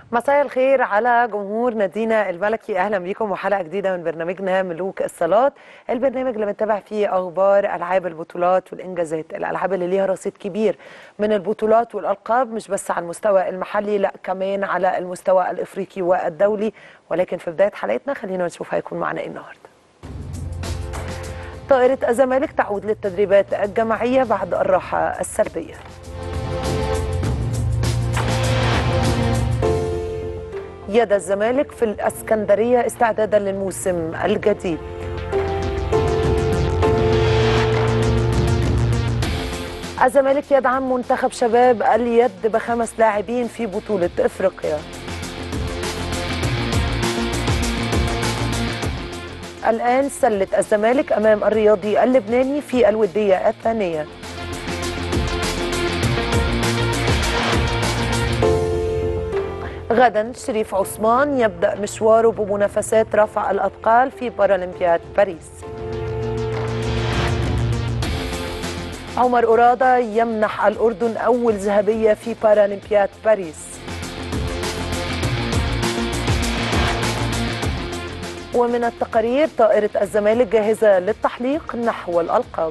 مساء الخير على جمهور نادينا الملكي اهلا بيكم وحلقه جديده من برنامجنا ملوك الصالات البرنامج اللي بنتابع فيه اخبار العاب البطولات والانجازات الالعاب اللي ليها رصيد كبير من البطولات والالقاب مش بس على المستوى المحلي لا كمان على المستوى الافريقي والدولي ولكن في بدايه حلقتنا خلينا نشوف هيكون معنا ايه النهارده طائره الزمالك تعود للتدريبات الجماعيه بعد الراحه السلبيه يد الزمالك في الاسكندريه استعدادا للموسم الجديد الزمالك يدعم منتخب شباب اليد بخمس لاعبين في بطوله افريقيا الان سله الزمالك امام الرياضي اللبناني في الوديه الثانيه غدا شريف عثمان يبدأ مشواره بمنافسات رفع الأثقال في بارالمبياد باريس عمر أرادة يمنح الأردن أول ذهبية في بارالمبياد باريس ومن التقارير طائرة الزمالك جاهزة للتحليق نحو الألقاب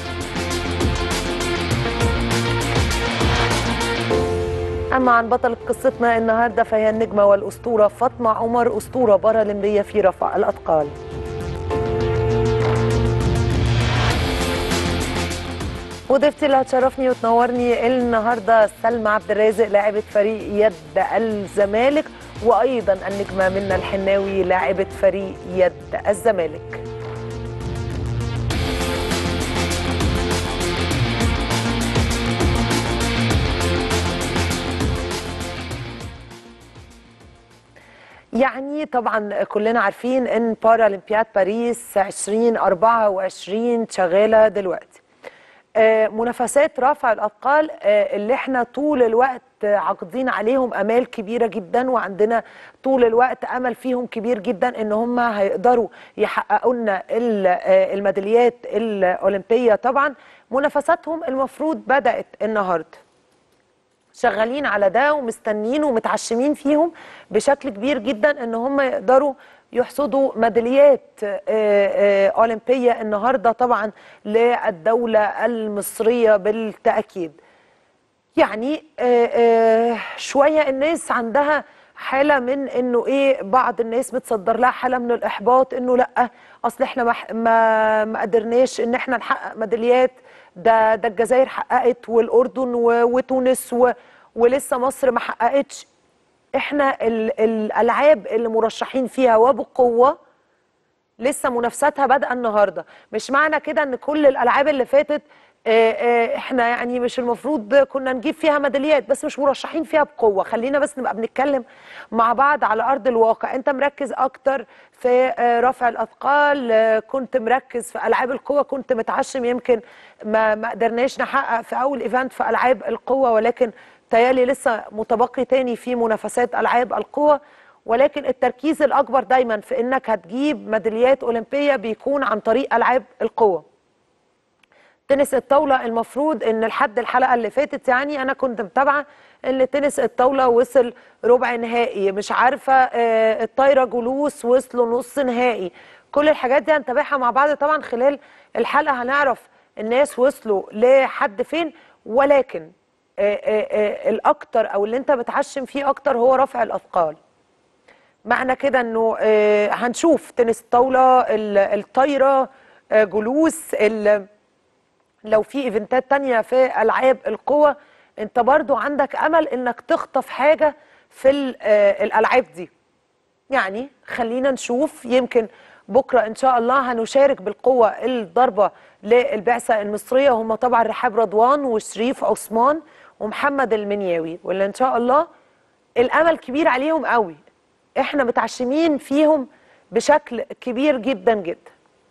أما عن بطلة قصتنا النهاردة فهي النجمة والأسطورة فاطمة عمر أسطورة بارالمبية في رفع الأثقال وضيفتي اللي هتشرفني وتنورني النهارده سلمى عبد الرازق لاعبة فريق يد الزمالك وأيضا النجمة منى الحناوي لاعبة فريق يد الزمالك يعني طبعا كلنا عارفين ان بارالمبياد باريس 2024 شغاله دلوقتي آه، منافسات رفع الاثقال آه، اللي احنا طول الوقت عاقدين عليهم امال كبيره جدا وعندنا طول الوقت امل فيهم كبير جدا ان هم هيقدروا يحققوا لنا الميداليات الاولمبيه طبعا منافساتهم المفروض بدات النهارده شغالين على ده ومستنيين ومتعشمين فيهم بشكل كبير جدا ان هم يقدروا يحصدوا ميداليات اولمبيه النهارده طبعا للدوله المصريه بالتاكيد. يعني شويه الناس عندها حاله من انه ايه بعض الناس بتصدر لها حاله من الاحباط انه لا اصل احنا ما ما قدرناش ان احنا نحقق ميداليات ده ده الجزائر حققت والاردن وتونس و ولسه مصر ما حققتش احنا ال الالعاب اللي مرشحين فيها وبقوه لسه منافساتها بادئه النهارده مش معنى كده ان كل الالعاب اللي فاتت اه اه احنا يعني مش المفروض كنا نجيب فيها ميداليات بس مش مرشحين فيها بقوه خلينا بس نبقى بنتكلم مع بعض على ارض الواقع انت مركز اكتر في اه رفع الاثقال كنت مركز في العاب القوه كنت متعشم يمكن ما ما قدرناش نحقق في اول ايفنت في العاب القوه ولكن تيالي لسه متبقي تاني في منافسات العاب القوه ولكن التركيز الاكبر دايما في انك هتجيب ميداليات اولمبيه بيكون عن طريق العاب القوه تنس الطاوله المفروض ان لحد الحلقه اللي فاتت يعني انا كنت متابعه ان تنس الطاوله وصل ربع نهائي مش عارفه آه الطايره جلوس وصلوا نص نهائي كل الحاجات دي هنتابعها مع بعض طبعا خلال الحلقه هنعرف الناس وصلوا لحد فين ولكن آه آه الاكتر او اللي انت بتعشم فيه اكتر هو رفع الاثقال معنى كده انه هنشوف تنس الطاوله الطايره جلوس لو في ايفنتات تانية في العاب القوى انت برضو عندك امل انك تخطف حاجة في الالعاب دي يعني خلينا نشوف يمكن بكرة ان شاء الله هنشارك بالقوة الضربة للبعثة المصرية هم طبعا رحاب رضوان وشريف عثمان ومحمد المنياوي واللي ان شاء الله الامل كبير عليهم قوي احنا متعشمين فيهم بشكل كبير جدا جدا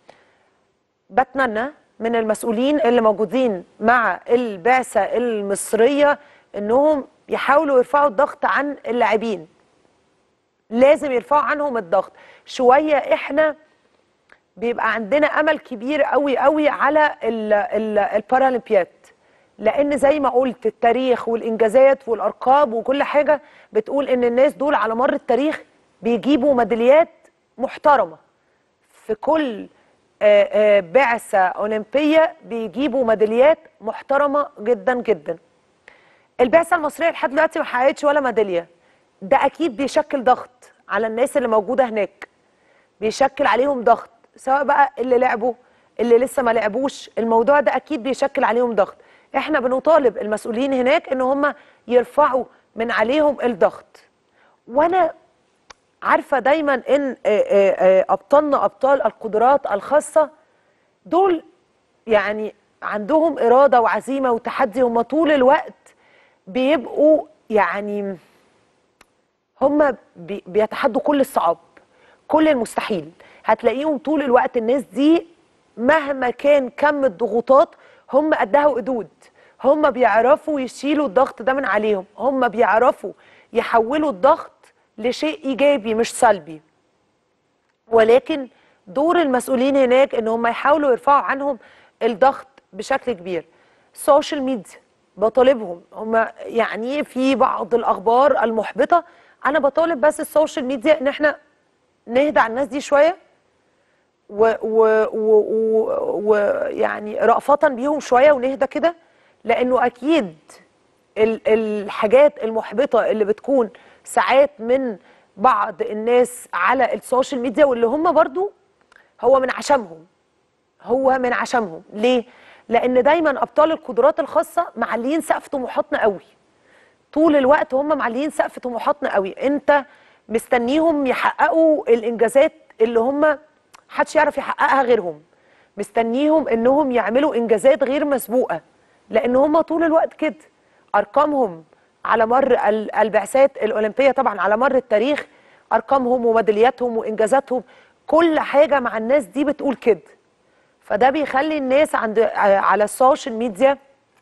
بتمنى من المسؤولين اللي موجودين مع البعثة المصرية انهم يحاولوا يرفعوا الضغط عن اللاعبين لازم يرفعوا عنهم الضغط شوية احنا بيبقى عندنا امل كبير قوي قوي على ال- ال- البارالمبياد لان زي ما قلت التاريخ والانجازات والارقام وكل حاجه بتقول ان الناس دول على مر التاريخ بيجيبوا ميداليات محترمه في كل آه، آه، بعثه اولمبيه بيجيبوا ميداليات محترمه جدا جدا البعثه المصريه لحد دلوقتي ما حققتش ولا ميداليه ده اكيد بيشكل ضغط على الناس اللي موجوده هناك بيشكل عليهم ضغط سواء بقى اللي لعبوا اللي لسه ما لعبوش الموضوع ده اكيد بيشكل عليهم ضغط احنا بنطالب المسؤولين هناك ان هم يرفعوا من عليهم الضغط وانا عارفه دايما ان آه، آه، آه، ابطالنا ابطال القدرات الخاصه دول يعني عندهم اراده وعزيمه وتحدي هم طول الوقت بيبقوا يعني هم بي- بيتحدوا كل الصعاب كل المستحيل هتلاقيهم طول الوقت الناس دي مهما كان كم الضغوطات هم قدها وقدود هم بيعرفوا يشيلوا الضغط ده من عليهم هم بيعرفوا يحولوا الضغط لشيء ايجابي مش سلبي ولكن دور المسؤولين هناك ان هم يحاولوا يرفعوا عنهم الضغط بشكل كبير السوشيال ميديا بطالبهم هم يعني في بعض الاخبار المحبطه انا بطالب بس السوشيال ميديا ان احنا نهدى على الناس دي شويه ويعني و و و و يعني رأفة بيهم شويه ونهدى كده لانه اكيد ال- الحاجات المحبطه اللي بتكون ساعات من بعض الناس على السوشيال ميديا واللي هم برضو هو من عشمهم هو من عشمهم ليه لان دايما ابطال القدرات الخاصه معليين سقف طموحاتنا قوي طول الوقت هم معليين سقف طموحاتنا قوي انت مستنيهم يحققوا الانجازات اللي هم محدش يعرف يحققها غيرهم مستنيهم انهم يعملوا انجازات غير مسبوقه لان هم طول الوقت كده ارقامهم على مر ال- البعثات الاولمبيه طبعا على مر التاريخ ارقامهم وميدالياتهم وانجازاتهم كل حاجه مع الناس دي بتقول كده فده بيخلي الناس عند على السوشيال ميديا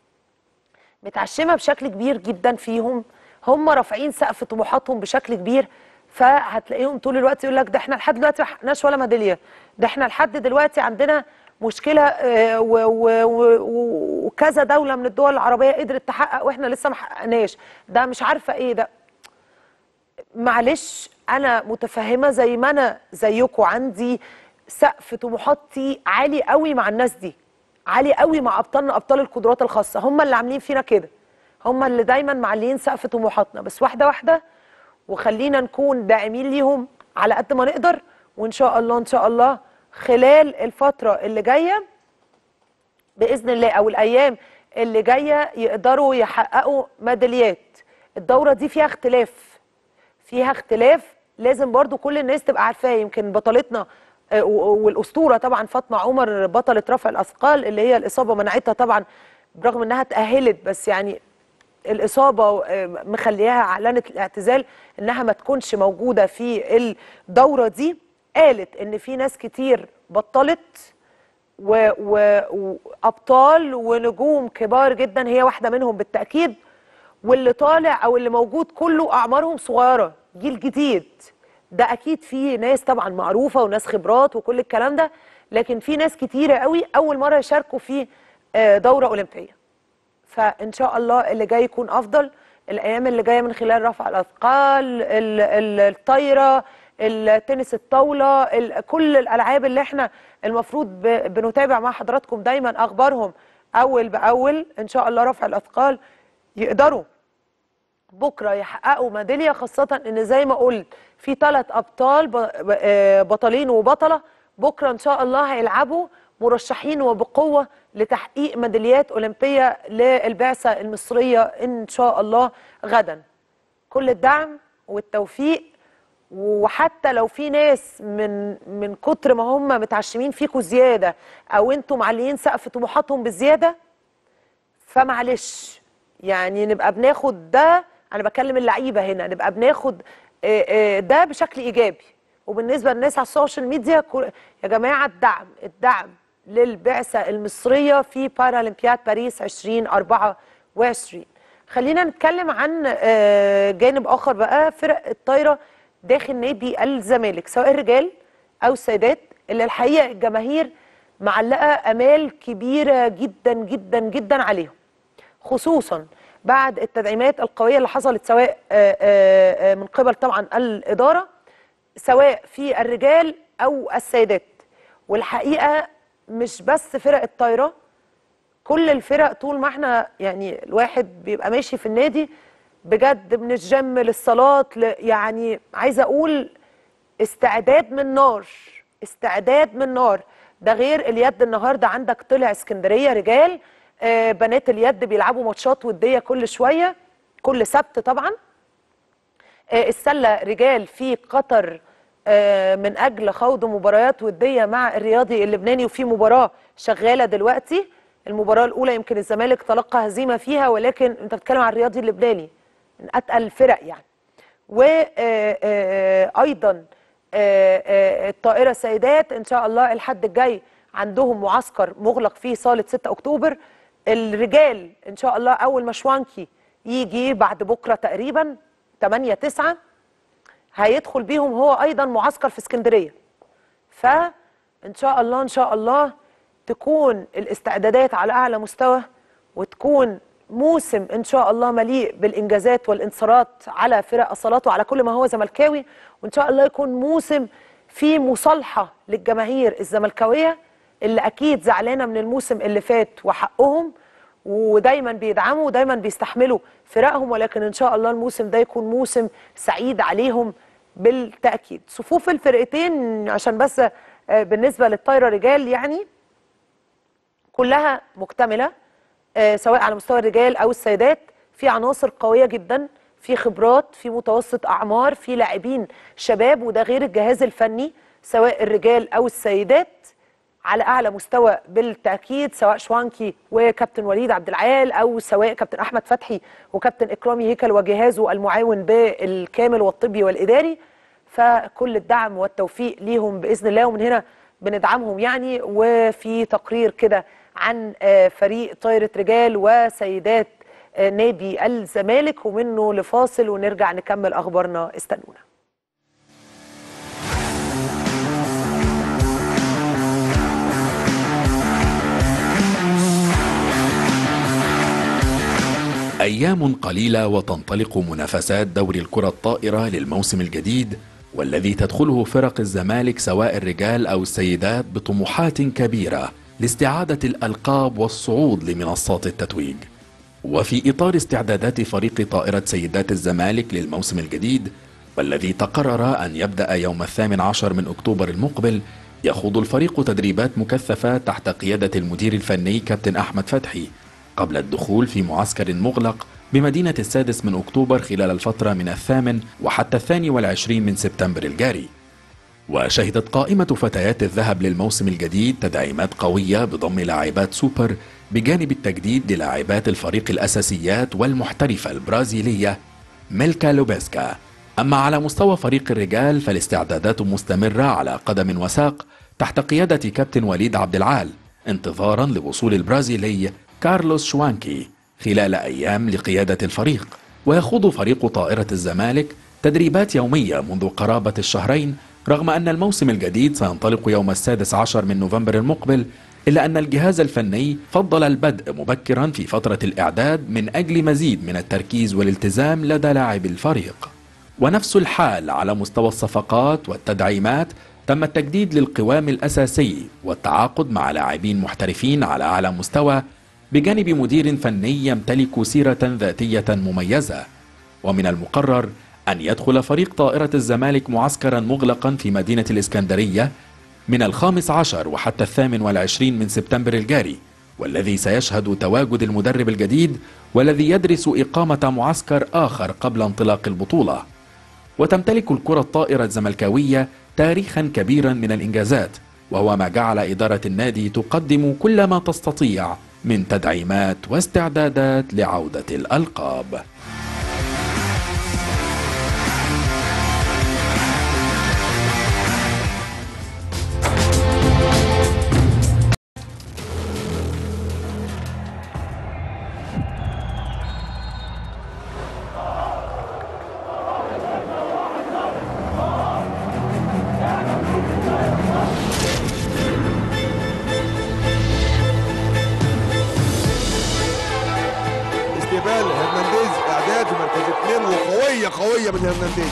متعشمه بشكل كبير جدا فيهم هم رافعين سقف طموحاتهم بشكل كبير فهتلاقيهم طول الوقت يقول لك ده احنا لحد دلوقتي ما حققناش ولا ميداليه ده احنا لحد دلوقتي عندنا مشكله آه، و- و- و- وكذا دوله من الدول العربيه قدرت تحقق واحنا لسه ما حققناش ده مش عارفه ايه ده معلش انا متفهمه زي ما انا زيكم عندي سقف طموحاتي عالي قوي مع الناس دي عالي قوي مع ابطالنا ابطال القدرات الخاصه هم اللي عاملين فينا كده هم اللي دايما معلين سقف طموحاتنا بس واحده واحده وخلينا نكون داعمين ليهم على قد ما نقدر وان شاء الله ان شاء الله خلال الفتره اللي جايه باذن الله او الايام اللي جايه يقدروا يحققوا ميداليات الدوره دي فيها اختلاف فيها اختلاف لازم برضو كل الناس تبقى عارفاه يمكن بطلتنا آه، و- والاسطوره طبعا فاطمه عمر بطله رفع الاثقال اللي هي الاصابه منعتها طبعا برغم انها تاهلت بس يعني الاصابه آه، مخلياها اعلنت الاعتزال انها ما تكونش موجوده في الدوره دي قالت ان في ناس كتير بطلت و- و- وابطال ونجوم كبار جدا هي واحده منهم بالتاكيد واللي طالع او اللي موجود كله اعمارهم صغيره جيل جديد ده اكيد في ناس طبعا معروفه وناس خبرات وكل الكلام ده لكن في ناس كتيره قوي اول مره يشاركوا في آه، دوره اولمبيه فان شاء الله اللي جاي يكون افضل الايام اللي جايه من خلال رفع الاثقال ال- ال- الطايره التنس الطاوله ال- كل الالعاب اللي احنا المفروض ب- بنتابع مع حضراتكم دايما اخبارهم اول باول ان شاء الله رفع الاثقال يقدروا بكره يحققوا ميداليه خاصه ان زي ما قلت في ثلاث ابطال ب- ب- آه، بطلين وبطله بكره ان شاء الله هيلعبوا مرشحين وبقوه لتحقيق ميداليات اولمبيه للبعثه المصريه ان شاء الله غدا كل الدعم والتوفيق وحتى لو في ناس من من كتر ما هم متعشمين فيكوا زياده او انتم معليين سقف طموحاتهم بزياده فمعلش يعني نبقى بناخد ده انا بكلم اللعيبه هنا نبقى بناخد آه، آه، ده بشكل ايجابي وبالنسبه للناس على السوشيال ميديا كل- يا جماعه الدعم الدعم للبعثه المصريه في بارالمبياد باريس 2024 خلينا نتكلم عن آه، جانب اخر بقى فرق الطايره داخل نادي الزمالك سواء الرجال او السيدات اللي الحقيقه الجماهير معلقه امال كبيره جدا جدا جدا عليهم خصوصا بعد التدعيمات القويه اللي حصلت سواء آه، آه، آه، من قبل طبعا الاداره سواء في الرجال او السيدات والحقيقه مش بس فرق الطايره كل الفرق طول ما احنا يعني الواحد بيبقى ماشي في النادي بجد من الجيم للصالات ل- يعني عايزه اقول استعداد من نار استعداد من نار ده غير اليد النهارده عندك طلع اسكندريه رجال آه بنات اليد بيلعبوا ماتشات وديه كل شويه كل سبت طبعا آه، السله رجال في قطر آه، من اجل خوض مباريات وديه مع الرياضي اللبناني وفي مباراه شغاله دلوقتي المباراه الاولى يمكن الزمالك تلقى هزيمه فيها ولكن انت بتتكلم عن الرياضي اللبناني من اتقل الفرق يعني وايضا الطائره سيدات ان شاء الله الحد الجاي عندهم معسكر مغلق في صاله 6 اكتوبر الرجال ان شاء الله اول ما شوانكي يجي بعد بكره تقريبا 8 9 هيدخل بيهم هو ايضا معسكر في اسكندريه فان شاء الله ان شاء الله تكون الاستعدادات على اعلى مستوى وتكون موسم ان شاء الله مليء بالانجازات والانتصارات على فرق الصالات وعلى كل ما هو زملكاوي وان شاء الله يكون موسم فيه مصالحه للجماهير الزملكاويه اللي اكيد زعلانه من الموسم اللي فات وحقهم ودايما بيدعموا ودايما بيستحملوا فرقهم ولكن ان شاء الله الموسم ده يكون موسم سعيد عليهم بالتاكيد صفوف الفرقتين عشان بس آه، بالنسبه للطايره رجال يعني كلها مكتمله آه، سواء على مستوى الرجال او السيدات في عناصر قويه جدا في خبرات في متوسط اعمار في لاعبين شباب وده غير الجهاز الفني سواء الرجال او السيدات على اعلى مستوى بالتاكيد سواء شوانكي وكابتن وليد عبد العال او سواء كابتن احمد فتحي وكابتن اكرامي هيكل وجهازه المعاون بالكامل والطبي والاداري فكل الدعم والتوفيق ليهم باذن الله ومن هنا بندعمهم يعني وفي تقرير كده عن آه، فريق طايره رجال وسيدات آه، نادي الزمالك ومنه لفاصل ونرجع نكمل اخبارنا استنونا أيام قليلة وتنطلق منافسات دوري الكرة الطائرة للموسم الجديد والذي تدخله فرق الزمالك سواء الرجال أو السيدات بطموحات كبيرة لاستعادة الألقاب والصعود لمنصات التتويج وفي إطار استعدادات فريق طائرة سيدات الزمالك للموسم الجديد والذي تقرر أن يبدأ يوم الثامن عشر من أكتوبر المقبل يخوض الفريق تدريبات مكثفة تحت قيادة المدير الفني كابتن أحمد فتحي قبل الدخول في معسكر مغلق بمدينة السادس من أكتوبر خلال الفترة من الثامن وحتى الثاني والعشرين من سبتمبر الجاري وشهدت قائمة فتيات الذهب للموسم الجديد تدعيمات قوية بضم لاعبات سوبر بجانب التجديد للاعبات الفريق الأساسيات والمحترفة البرازيلية ميلكا لوبيسكا أما على مستوى فريق الرجال فالاستعدادات مستمرة على قدم وساق تحت قيادة كابتن وليد عبد العال انتظارا لوصول البرازيلي كارلوس شوانكي خلال أيام لقيادة الفريق ويخوض فريق طائرة الزمالك تدريبات يومية منذ قرابة الشهرين رغم أن الموسم الجديد سينطلق يوم السادس عشر من نوفمبر المقبل إلا أن الجهاز الفني فضل البدء مبكرا في فترة الإعداد من أجل مزيد من التركيز والالتزام لدى لاعبي الفريق ونفس الحال على مستوى الصفقات والتدعيمات تم التجديد للقوام الأساسي والتعاقد مع لاعبين محترفين على أعلى مستوى بجانب مدير فني يمتلك سيرة ذاتية مميزة ومن المقرر أن يدخل فريق طائرة الزمالك معسكرا مغلقا في مدينة الإسكندرية من الخامس عشر وحتى الثامن والعشرين من سبتمبر الجاري والذي سيشهد تواجد المدرب الجديد والذي يدرس إقامة معسكر آخر قبل انطلاق البطولة وتمتلك الكرة الطائرة الزملكاوية تاريخا كبيرا من الإنجازات وهو ما جعل إدارة النادي تقدم كل ما تستطيع من تدعيمات واستعدادات لعودة الألقاب هرنانديز اعداد في مركز اثنين وقويه قويه من هرنانديز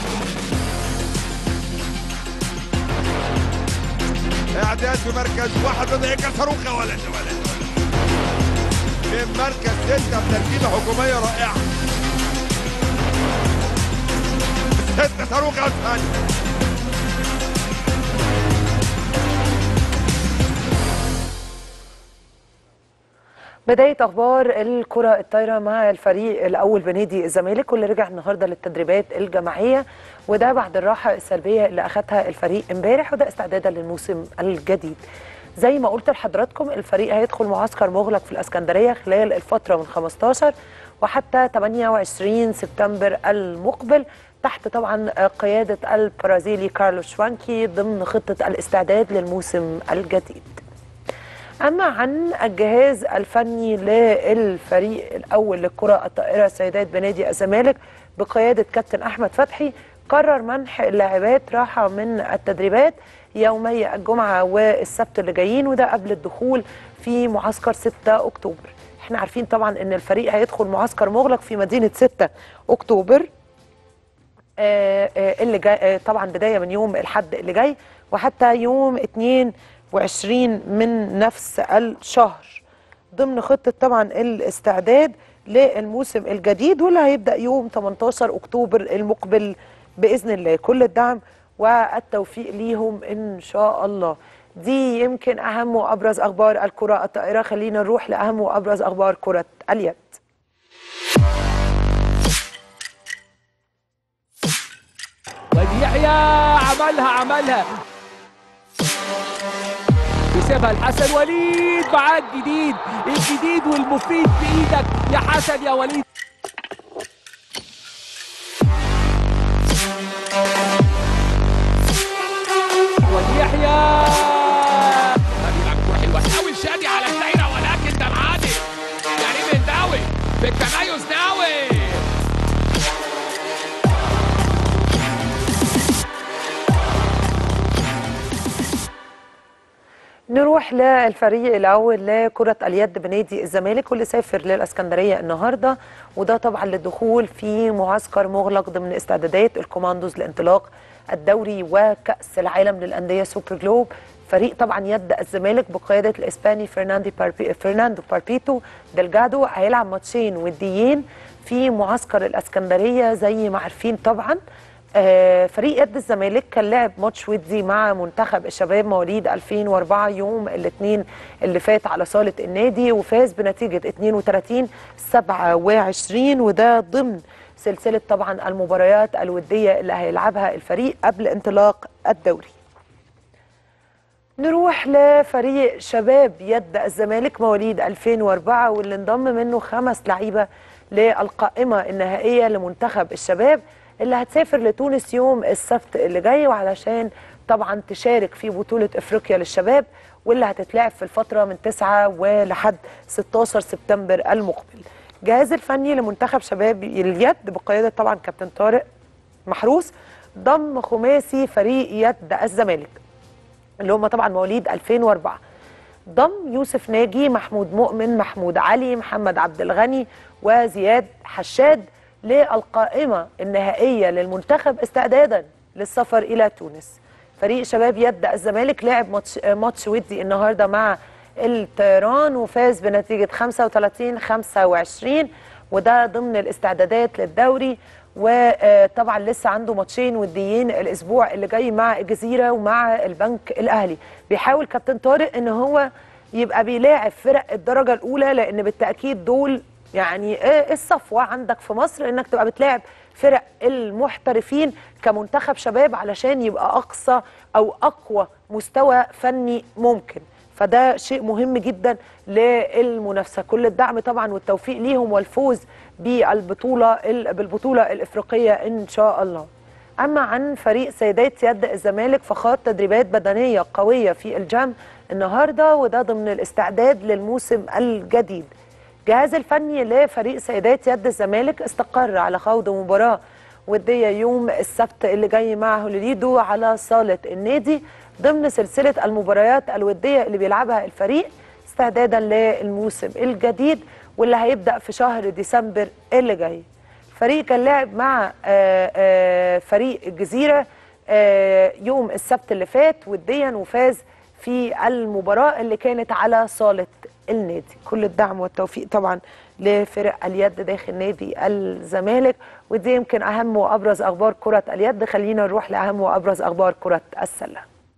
اعداد في مركز واحد وضع صاروخ يا ولد يا ولد يا ولد. في مركز ستة بتركيبة هجومية رائعة ستة صاروخ يا أسفل بداية أخبار الكرة الطايرة مع الفريق الأول بنادي الزمالك واللي رجع النهاردة للتدريبات الجماعية وده بعد الراحة السلبية اللي أخذها الفريق امبارح وده استعدادا للموسم الجديد زي ما قلت لحضراتكم الفريق هيدخل معسكر مغلق في الإسكندرية خلال الفترة من 15 وحتى 28 سبتمبر المقبل تحت طبعا قيادة البرازيلي كارلوس شوانكي ضمن خطة الاستعداد للموسم الجديد أما عن الجهاز الفني للفريق الأول للكرة الطائرة سيدات بنادي الزمالك بقيادة كابتن أحمد فتحي قرر منح اللاعبات راحة من التدريبات يومي الجمعة والسبت اللي جايين وده قبل الدخول في معسكر 6 أكتوبر احنا عارفين طبعا ان الفريق هيدخل معسكر مغلق في مدينة 6 أكتوبر آه، آه، اللي جاي آه، طبعا بدايه من يوم الحد اللي جاي وحتى يوم 22 من نفس الشهر ضمن خطه طبعا الاستعداد للموسم الجديد واللي هيبدا يوم 18 اكتوبر المقبل باذن الله كل الدعم والتوفيق ليهم ان شاء الله دي يمكن اهم وابرز اخبار الكره الطائره خلينا نروح لاهم وابرز اخبار كره اليد وادي يحيى عملها عملها يسيبها الحسن وليد معاك جديد الجديد والمفيد بايدك يا حسن يا وليد وادي يحيى بيلعب كوره حلوه حاول شادي على الدايره ولكن ده العادي كريم الداوي بالتميز داوي نروح للفريق الاول لكره اليد بنادي الزمالك واللي سافر للاسكندريه النهارده وده طبعا للدخول في معسكر مغلق ضمن استعدادات الكوماندوز لانطلاق الدوري وكاس العالم للانديه سوبر جلوب فريق طبعا يد الزمالك بقياده الاسباني فرناندي باربي فرناندو باربيتو دلجادو هيلعب ماتشين وديين في معسكر الاسكندريه زي ما عارفين طبعا آه، فريق يد الزمالك كان لعب ماتش ودي مع منتخب الشباب مواليد 2004 يوم الاثنين اللي فات على صاله النادي وفاز بنتيجه 32 27 وده ضمن سلسله طبعا المباريات الوديه اللي هيلعبها الفريق قبل انطلاق الدوري. نروح لفريق شباب يد الزمالك مواليد 2004 واللي انضم منه خمس لعيبه للقائمه النهائيه لمنتخب الشباب اللي هتسافر لتونس يوم السبت اللي جاي وعلشان طبعا تشارك في بطوله افريقيا للشباب واللي هتتلعب في الفتره من 9 ولحد 16 سبتمبر المقبل. الجهاز الفني لمنتخب شباب اليد بقياده طبعا كابتن طارق محروس ضم خماسي فريق يد الزمالك اللي هم طبعا مواليد 2004 ضم يوسف ناجي محمود مؤمن محمود علي محمد عبد الغني وزياد حشاد للقائمة النهائية للمنتخب استعدادا للسفر إلى تونس فريق شباب يد الزمالك لعب ماتش, ماتش ودي النهاردة مع الطيران وفاز بنتيجة 35 25 وده ضمن الاستعدادات للدوري وطبعا لسه عنده ماتشين وديين الاسبوع اللي جاي مع الجزيره ومع البنك الاهلي بيحاول كابتن طارق ان هو يبقى بيلاعب فرق الدرجه الاولى لان بالتاكيد دول يعني إيه الصفوه عندك في مصر انك تبقى بتلاعب فرق المحترفين كمنتخب شباب علشان يبقى اقصى او اقوى مستوى فني ممكن فده شيء مهم جدا للمنافسه كل الدعم طبعا والتوفيق ليهم والفوز بالبطوله بالبطوله الافريقيه ان شاء الله اما عن فريق سيدات يد الزمالك فخاض تدريبات بدنيه قويه في الجام النهارده وده ضمن الاستعداد للموسم الجديد الجهاز الفني لفريق سيدات يد الزمالك استقر على خوض مباراه وديه يوم السبت اللي جاي مع هوليدو على صاله النادي ضمن سلسله المباريات الوديه اللي بيلعبها الفريق استعدادا للموسم الجديد واللي هيبدا في شهر ديسمبر اللي جاي فريق كان لعب مع آه، آه، فريق الجزيره آه، يوم السبت اللي فات وديا وفاز في المباراه اللي كانت على صاله النادي كل الدعم والتوفيق طبعا لفرق اليد داخل نادي الزمالك ودي يمكن اهم وابرز اخبار كره اليد خلينا نروح لاهم وابرز اخبار كره السله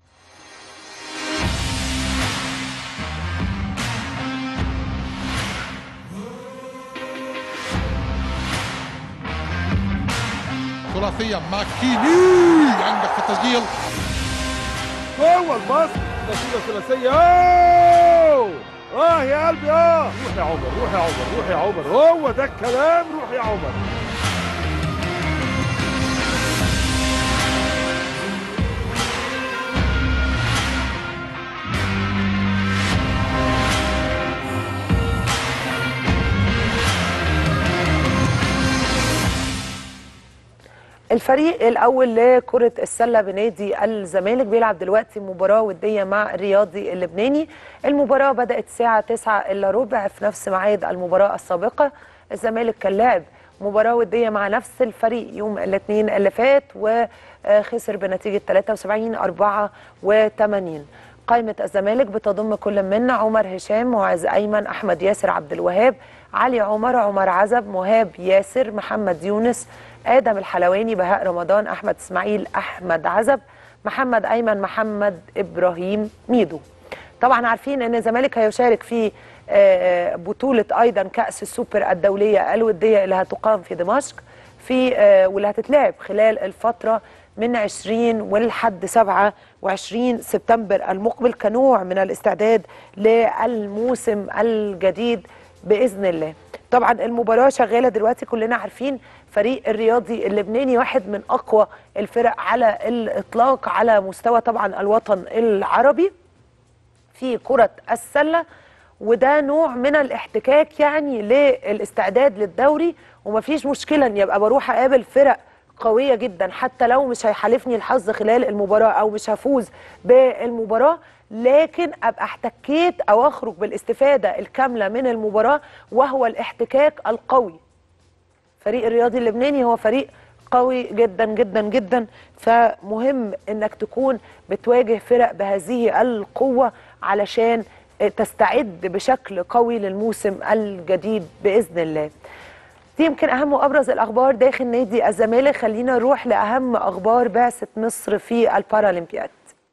ثلاثية ماكيني عندك في التسجيل جوه الباص نتيجه ثلاثيه اوه اه يا قلبي اه روح يا عمر روح يا عمر روح يا عمر هو ده الكلام روح يا عمر الفريق الاول لكره السله بنادي الزمالك بيلعب دلوقتي مباراه وديه مع الرياضي اللبناني المباراه بدات الساعه 9 الا ربع في نفس ميعاد المباراه السابقه الزمالك كان لعب مباراه وديه مع نفس الفريق يوم الاثنين اللي فات وخسر بنتيجه 73 84 قائمة الزمالك بتضم كل من عمر هشام معاذ أيمن أحمد ياسر عبد الوهاب علي عمر عمر عزب مهاب ياسر محمد يونس آدم الحلواني بهاء رمضان أحمد إسماعيل أحمد عزب محمد أيمن محمد إبراهيم ميدو طبعا عارفين ان الزمالك هيشارك في آه، بطولة أيضا كأس السوبر الدولية الودية اللي هتقام في دمشق في آه، واللي هتتلعب خلال الفترة من 20 ولحد 27 سبتمبر المقبل كنوع من الاستعداد للموسم الجديد بإذن الله طبعا المباراة شغالة دلوقتي كلنا عارفين فريق الرياضي اللبناني واحد من أقوى الفرق على الإطلاق على مستوى طبعا الوطن العربي في كرة السلة وده نوع من الاحتكاك يعني للاستعداد للدوري ومفيش مشكلة ان يبقى بروح اقابل فرق قوية جدا حتى لو مش هيحالفني الحظ خلال المباراة او مش هفوز بالمباراة لكن ابقى احتكيت او اخرج بالاستفادة الكاملة من المباراة وهو الاحتكاك القوي فريق الرياضي اللبناني هو فريق قوي جدا جدا جدا فمهم انك تكون بتواجه فرق بهذه القوة علشان تستعد بشكل قوي للموسم الجديد بإذن الله دي يمكن أهم وأبرز الأخبار داخل نادي الزمالك خلينا نروح لأهم أخبار بعثة مصر في البارالمبياد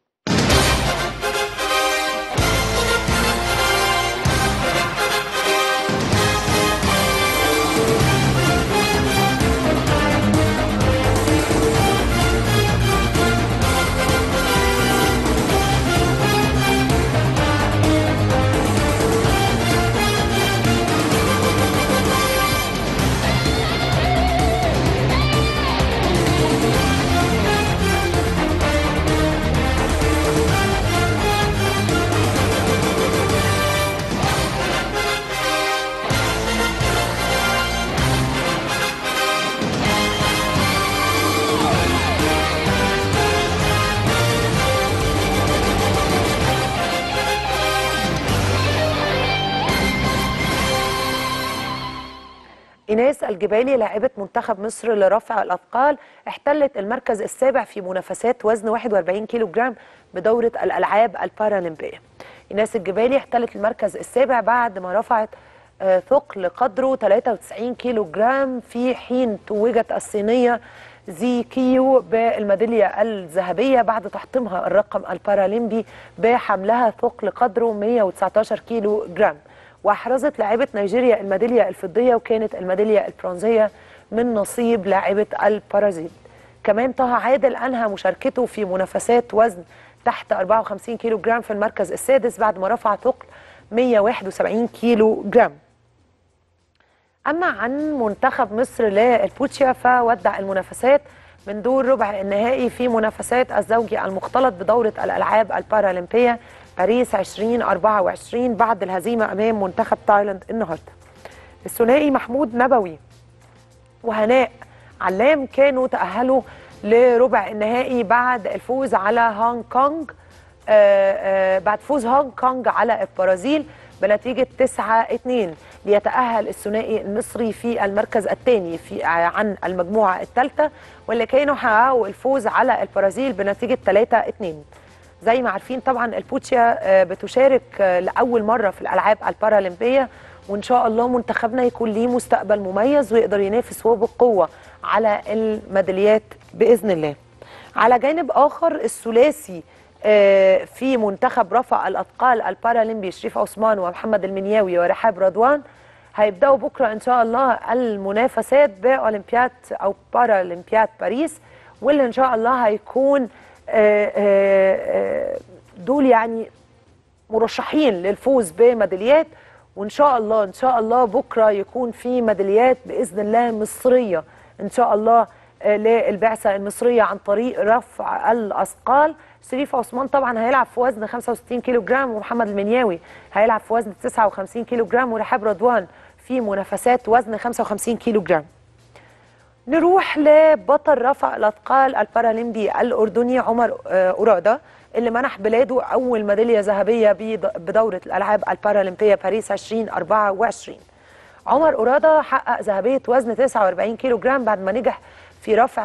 إيناس الجبالي لاعبة منتخب مصر لرفع الأثقال احتلت المركز السابع في منافسات وزن 41 كيلو جرام بدورة الألعاب البارالمبية إيناس الجبالي احتلت المركز السابع بعد ما رفعت آه، ثقل قدره 93 كيلو جرام في حين توجت الصينية زي كيو بالميدالية الذهبية بعد تحطيمها الرقم البارالمبي بحملها ثقل قدره 119 كيلو جرام واحرزت لاعبة نيجيريا الميدالية الفضية وكانت الميدالية البرونزية من نصيب لاعبة البرازيل كمان طه عادل أنهى مشاركته في منافسات وزن تحت 54 كيلو جرام في المركز السادس بعد ما رفع ثقل 171 كيلو جرام أما عن منتخب مصر للبوتشيا فودع المنافسات من دور ربع النهائي في منافسات الزوجي المختلط بدورة الألعاب البارالمبية باريس 2024 بعد الهزيمة أمام منتخب تايلاند النهاردة الثنائي محمود نبوي وهناء علام كانوا تأهلوا لربع النهائي بعد الفوز على هونج كونج آه، آه، بعد فوز هونج كونج على البرازيل بنتيجة 9-2 ليتأهل الثنائي المصري في المركز الثاني في عن المجموعة الثالثة واللي كانوا حققوا الفوز على البرازيل بنتيجة 3-2 زي ما عارفين طبعا البوتشيا آه، بتشارك آه، لأول مرة في الألعاب البارالمبية وإن شاء الله منتخبنا يكون ليه مستقبل مميز ويقدر ينافس هو بقوة على الميداليات بإذن الله على جانب آخر الثلاثي آه، في منتخب رفع الأثقال البارالمبي شريف عثمان ومحمد المنياوي ورحاب رضوان هيبداوا بكره ان شاء الله المنافسات باولمبياد او بارالمبياد باريس واللي ان شاء الله هيكون آه، آه، آه، دول يعني مرشحين للفوز بميداليات وان شاء الله ان شاء الله بكره يكون في ميداليات باذن الله مصريه ان شاء الله آه، للبعثه المصريه عن طريق رفع الاثقال شريف عثمان طبعا هيلعب في وزن 65 كيلو جرام ومحمد المنياوي هيلعب في وزن 59 كيلو جرام ورحاب رضوان في منافسات وزن 55 كيلو جرام نروح لبطل رفع الاثقال البارالمبي الاردني عمر آه، أرادة اللي منح بلاده اول ميداليه ذهبيه بد- بدوره الالعاب البارالمبيه باريس 2024 عمر أرادة حقق ذهبيه وزن 49 كيلو جرام بعد ما نجح في رفع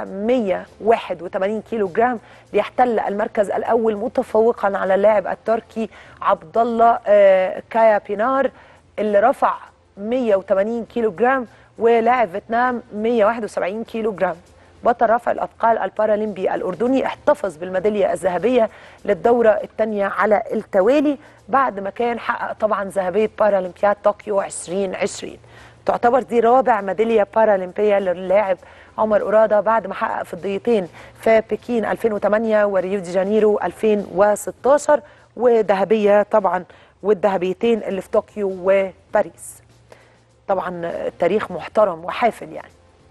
181 كيلو جرام ليحتل المركز الاول متفوقا على اللاعب التركي عبد الله آه، كايا بينار اللي رفع 180 كيلو جرام ولاعب فيتنام 171 كيلو جرام بطل رفع الاثقال البارالمبي الاردني احتفظ بالميداليه الذهبيه للدوره الثانيه على التوالي بعد ما كان حقق طبعا ذهبيه بارالمبياد طوكيو 2020 تعتبر دي رابع ميداليه بارالمبيه للاعب عمر أرادة بعد ما حقق فضيتين في بكين 2008 وريو دي جانيرو 2016 وذهبيه طبعا والذهبيتين اللي في طوكيو وباريس طبعا التاريخ محترم وحافل يعني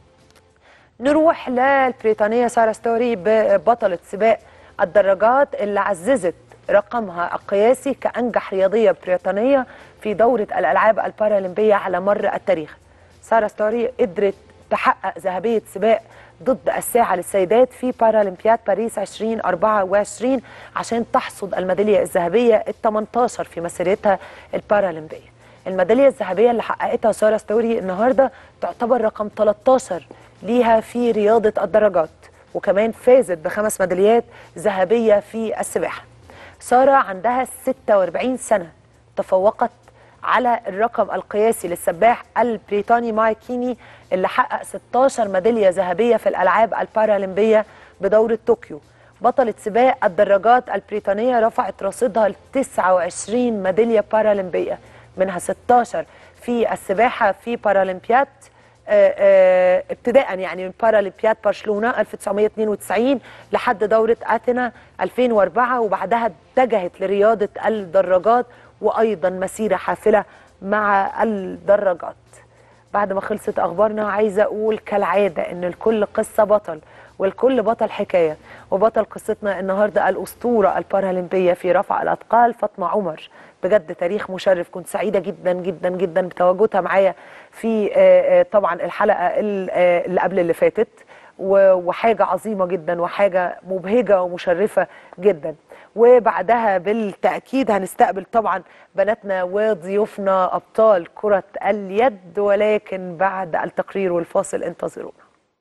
نروح للبريطانية سارة ستوري ببطلة سباق الدراجات اللي عززت رقمها القياسي كأنجح رياضية بريطانية في دورة الألعاب البارالمبية على مر التاريخ سارة ستوري قدرت تحقق ذهبية سباق ضد الساعة للسيدات في بارالمبياد باريس 2024 عشان تحصد الميدالية الذهبية ال 18 في مسيرتها البارالمبية الميداليه الذهبيه اللي حققتها ساره ستوري النهارده تعتبر رقم 13 ليها في رياضه الدراجات وكمان فازت بخمس ميداليات ذهبيه في السباحه. ساره عندها 46 سنه تفوقت على الرقم القياسي للسباح البريطاني مايك كيني اللي حقق 16 ميداليه ذهبيه في الالعاب البارالمبيه بدوره طوكيو. بطلة سباق الدراجات البريطانية رفعت رصيدها ل 29 ميدالية بارالمبية منها 16 في السباحة في بارالمبياد آه، آه، ابتداء يعني من بارالمبياد برشلونة 1992 لحد دورة أثينا 2004 وبعدها اتجهت لرياضة الدراجات وأيضا مسيرة حافلة مع الدراجات بعد ما خلصت اخبارنا عايزه اقول كالعاده ان الكل قصه بطل والكل بطل حكايه وبطل قصتنا النهارده الاسطوره البارالمبيه في رفع الاثقال فاطمه عمر بجد تاريخ مشرف كنت سعيده جدا جدا جدا بتواجدها معايا في آه، آه، طبعا الحلقه ال- آه، اللي قبل اللي فاتت و- وحاجه عظيمه جدا وحاجه مبهجه ومشرفه جدا وبعدها بالتأكيد هنستقبل طبعا بناتنا وضيوفنا أبطال كرة اليد ولكن بعد التقرير والفاصل انتظرونا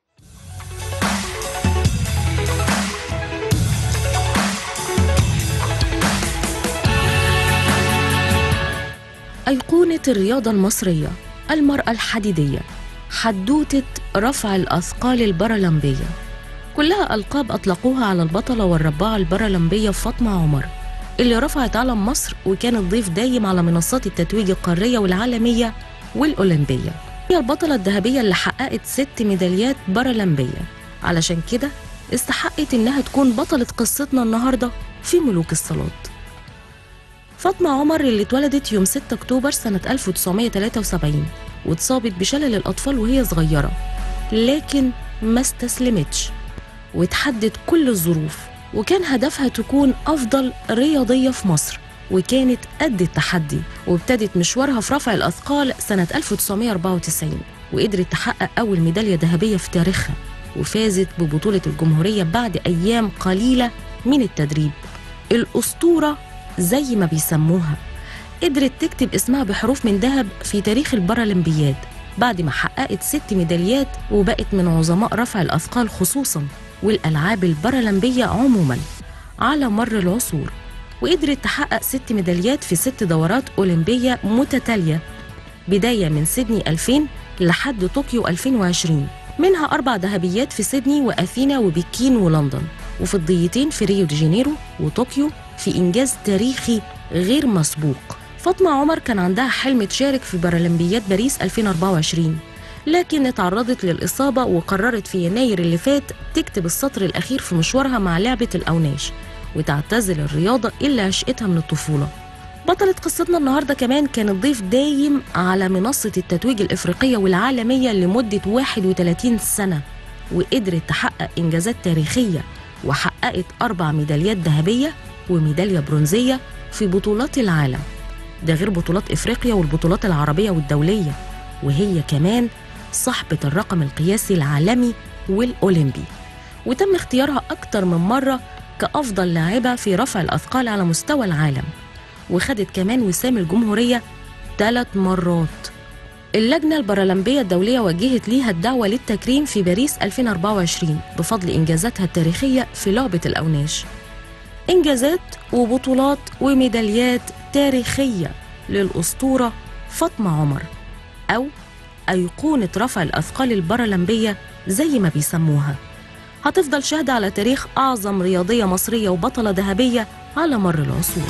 أيقونة الرياضة المصرية المرأة الحديدية حدوتة رفع الأثقال البارالمبية كلها ألقاب أطلقوها على البطلة والرباعة البارالمبية فاطمة عمر اللي رفعت علم مصر وكانت ضيف دايم على منصات التتويج القارية والعالمية والأولمبية هي البطلة الذهبية اللي حققت ست ميداليات بارالمبية علشان كده استحقت إنها تكون بطلة قصتنا النهاردة في ملوك الصالات فاطمة عمر اللي اتولدت يوم 6 أكتوبر سنة 1973 واتصابت بشلل الأطفال وهي صغيرة لكن ما استسلمتش وتحدت كل الظروف وكان هدفها تكون أفضل رياضية في مصر وكانت قد التحدي وابتدت مشوارها في رفع الأثقال سنة 1994 وقدرت تحقق أول ميدالية ذهبية في تاريخها وفازت ببطولة الجمهورية بعد أيام قليلة من التدريب الأسطورة زي ما بيسموها قدرت تكتب اسمها بحروف من ذهب في تاريخ البارالمبياد بعد ما حققت ست ميداليات وبقت من عظماء رفع الأثقال خصوصا والألعاب البارالمبية عموما على مر العصور وقدرت تحقق ست ميداليات في ست دورات أولمبية متتالية بداية من سيدني 2000 لحد طوكيو 2020 منها أربع ذهبيات في سيدني وأثينا وبكين ولندن وفضيتين في ريو دي جانيرو وطوكيو في إنجاز تاريخي غير مسبوق فاطمة عمر كان عندها حلم تشارك في بارالمبياد باريس 2024 لكن اتعرضت للإصابة وقررت في يناير اللي فات تكتب السطر الأخير في مشوارها مع لعبة الأوناش وتعتزل الرياضة اللي عشقتها من الطفولة بطلة قصتنا النهاردة كمان كانت ضيف دايم على منصة التتويج الإفريقية والعالمية لمدة 31 سنة وقدرت تحقق إنجازات تاريخية وحققت أربع ميداليات ذهبية وميدالية برونزية في بطولات العالم ده غير بطولات إفريقيا والبطولات العربية والدولية وهي كمان صاحبة الرقم القياسي العالمي والأولمبي وتم اختيارها أكتر من مرة كأفضل لاعبة في رفع الأثقال على مستوى العالم وخدت كمان وسام الجمهورية ثلاث مرات اللجنة البارالمبية الدولية وجهت ليها الدعوة للتكريم في باريس 2024 بفضل إنجازاتها التاريخية في لعبة الأوناش إنجازات وبطولات وميداليات تاريخية للأسطورة فاطمة عمر أو أيقونة رفع الأثقال البارالمبية زي ما بيسموها هتفضل شاهدة على تاريخ أعظم رياضية مصرية وبطلة ذهبية على مر العصور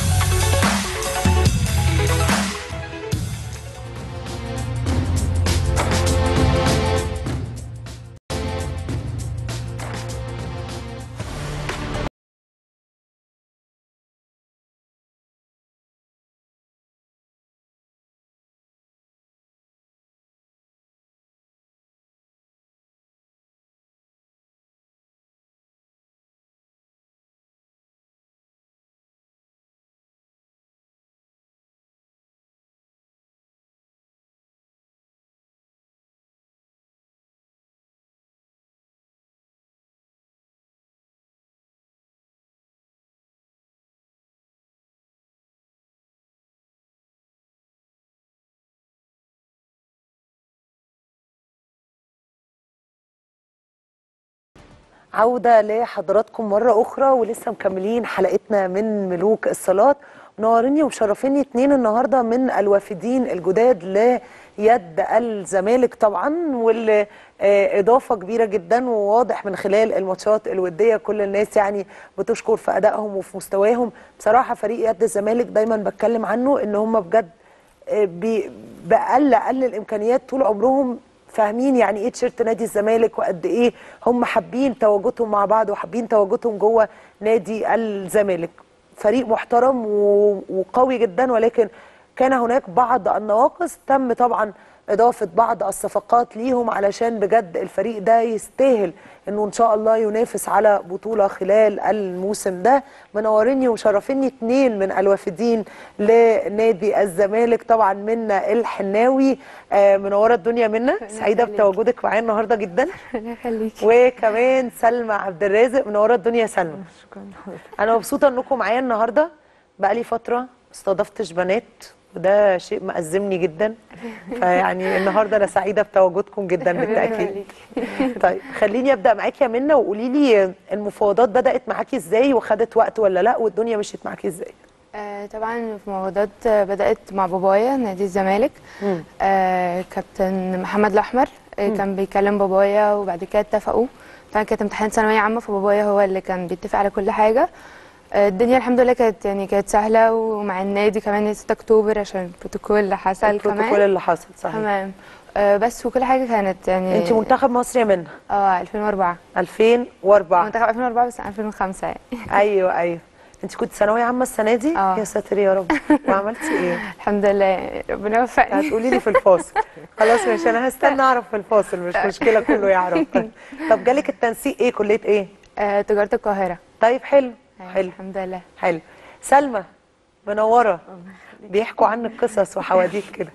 عودة لحضراتكم مرة أخرى ولسه مكملين حلقتنا من ملوك الصلاة منوريني ومشرفيني اتنين النهاردة من الوافدين الجداد ليد الزمالك طبعا واللي آه، إضافة كبيرة جدا وواضح من خلال الماتشات الودية كل الناس يعني بتشكر في أدائهم وفي مستواهم بصراحة فريق يد الزمالك دايما بتكلم عنه إن هم بجد آه، بي- بأقل أقل الإمكانيات طول عمرهم فاهمين يعني ايه تيشيرت نادي الزمالك وقد ايه هم حابين تواجدهم مع بعض وحابين تواجدهم جوه نادي الزمالك فريق محترم و- وقوي جدا ولكن كان هناك بعض النواقص تم طبعا اضافه بعض الصفقات ليهم علشان بجد الفريق ده يستاهل انه ان شاء الله ينافس على بطوله خلال الموسم ده منوريني ومشرفيني اتنين من الوافدين لنادي الزمالك طبعا منا الحناوي آه، منوره الدنيا منا سعيده بتواجدك معايا النهارده جدا الله يخليكي وكمان سلمى عبد الرازق منوره الدنيا سلمى شكرا انا مبسوطه انكم معايا النهارده بقالي فتره ما استضفتش بنات وده شيء مأزمني جدا فيعني النهارده انا سعيده بتواجدكم جدا بالتاكيد طيب خليني ابدا معاكي يا منى وقولي لي المفاوضات بدات معاكي ازاي وخدت وقت ولا لا والدنيا مشيت معاكي ازاي آه طبعا المفاوضات آه، بدأت مع بابايا نادي الزمالك مم. آه كابتن محمد الأحمر آه كان بيكلم بابايا وبعد كده اتفقوا طبعا كانت امتحان ثانوية عامة فبابايا هو اللي كان بيتفق على كل حاجة آه الدنيا الحمد لله كانت يعني كانت سهلة ومع النادي كمان 6 أكتوبر عشان البروتوكول اللي حصل البروتوكول كمان اللي حصل صحيح تمام آه بس وكل حاجة كانت يعني انت منتخب مصر يا منى اه 2004 2004 منتخب 2004 بس 2005 يعني ايوه ايوه انت كنت ثانويه عامه السنه دي اه. يا ساتر يا رب وعملتي ايه الحمد لله ربنا يوفقني هتقولي لي في الفاصل خلاص ماشي انا هستنى اعرف في الفاصل مش مشكله كله يعرف طب جالك التنسيق ايه كليه ايه آه تجارة القاهرة طيب حلو أيوة، حلو الحمد لله حلو سلمى منوره بيحكوا عنك قصص وحواديت كده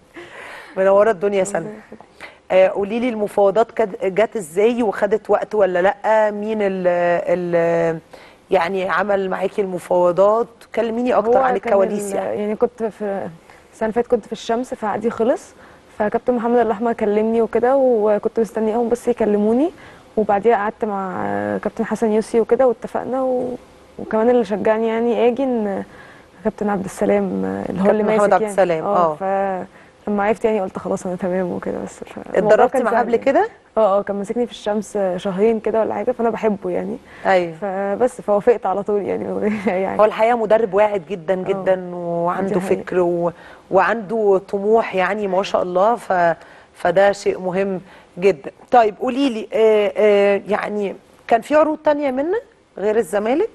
منوره الدنيا سلمى آه، قولي لي المفاوضات كد- جت ازاي وخدت وقت ولا لا مين ال ال يعني عمل معاكي المفاوضات كلميني اكتر هو عن كان الكواليس ال- يعني يعني كنت في السنه اللي فاتت كنت في الشمس فعقدي خلص فكابتن محمد الاحمر كلمني وكده وكنت مستنياهم بس يكلموني وبعديها قعدت مع كابتن حسن يوسي وكده واتفقنا و... وكمان اللي شجعني يعني اجي ان كابتن عبد السلام اللي هو اللي كابتن ماسك محمد عبد يعني. السلام، آه. فلما عرفت يعني قلت خلاص انا تمام وكده بس ف- الموضوع اتدربتي كان معاه سهل قبل يعني. كده اه اه كان ماسكني في الشمس شهرين كده ولا حاجه فانا بحبه يعني ايوه فبس فوافقت على طول يعني من غير يعني هو الحقيقه مدرب واعد جدا جدا وعنده دي حقيقة. فكر و... وعنده طموح يعني ما شاء الله ف... فده شيء مهم جدا طيب قولي لي آه آه يعني كان في عروض تانية منه غير الزمالك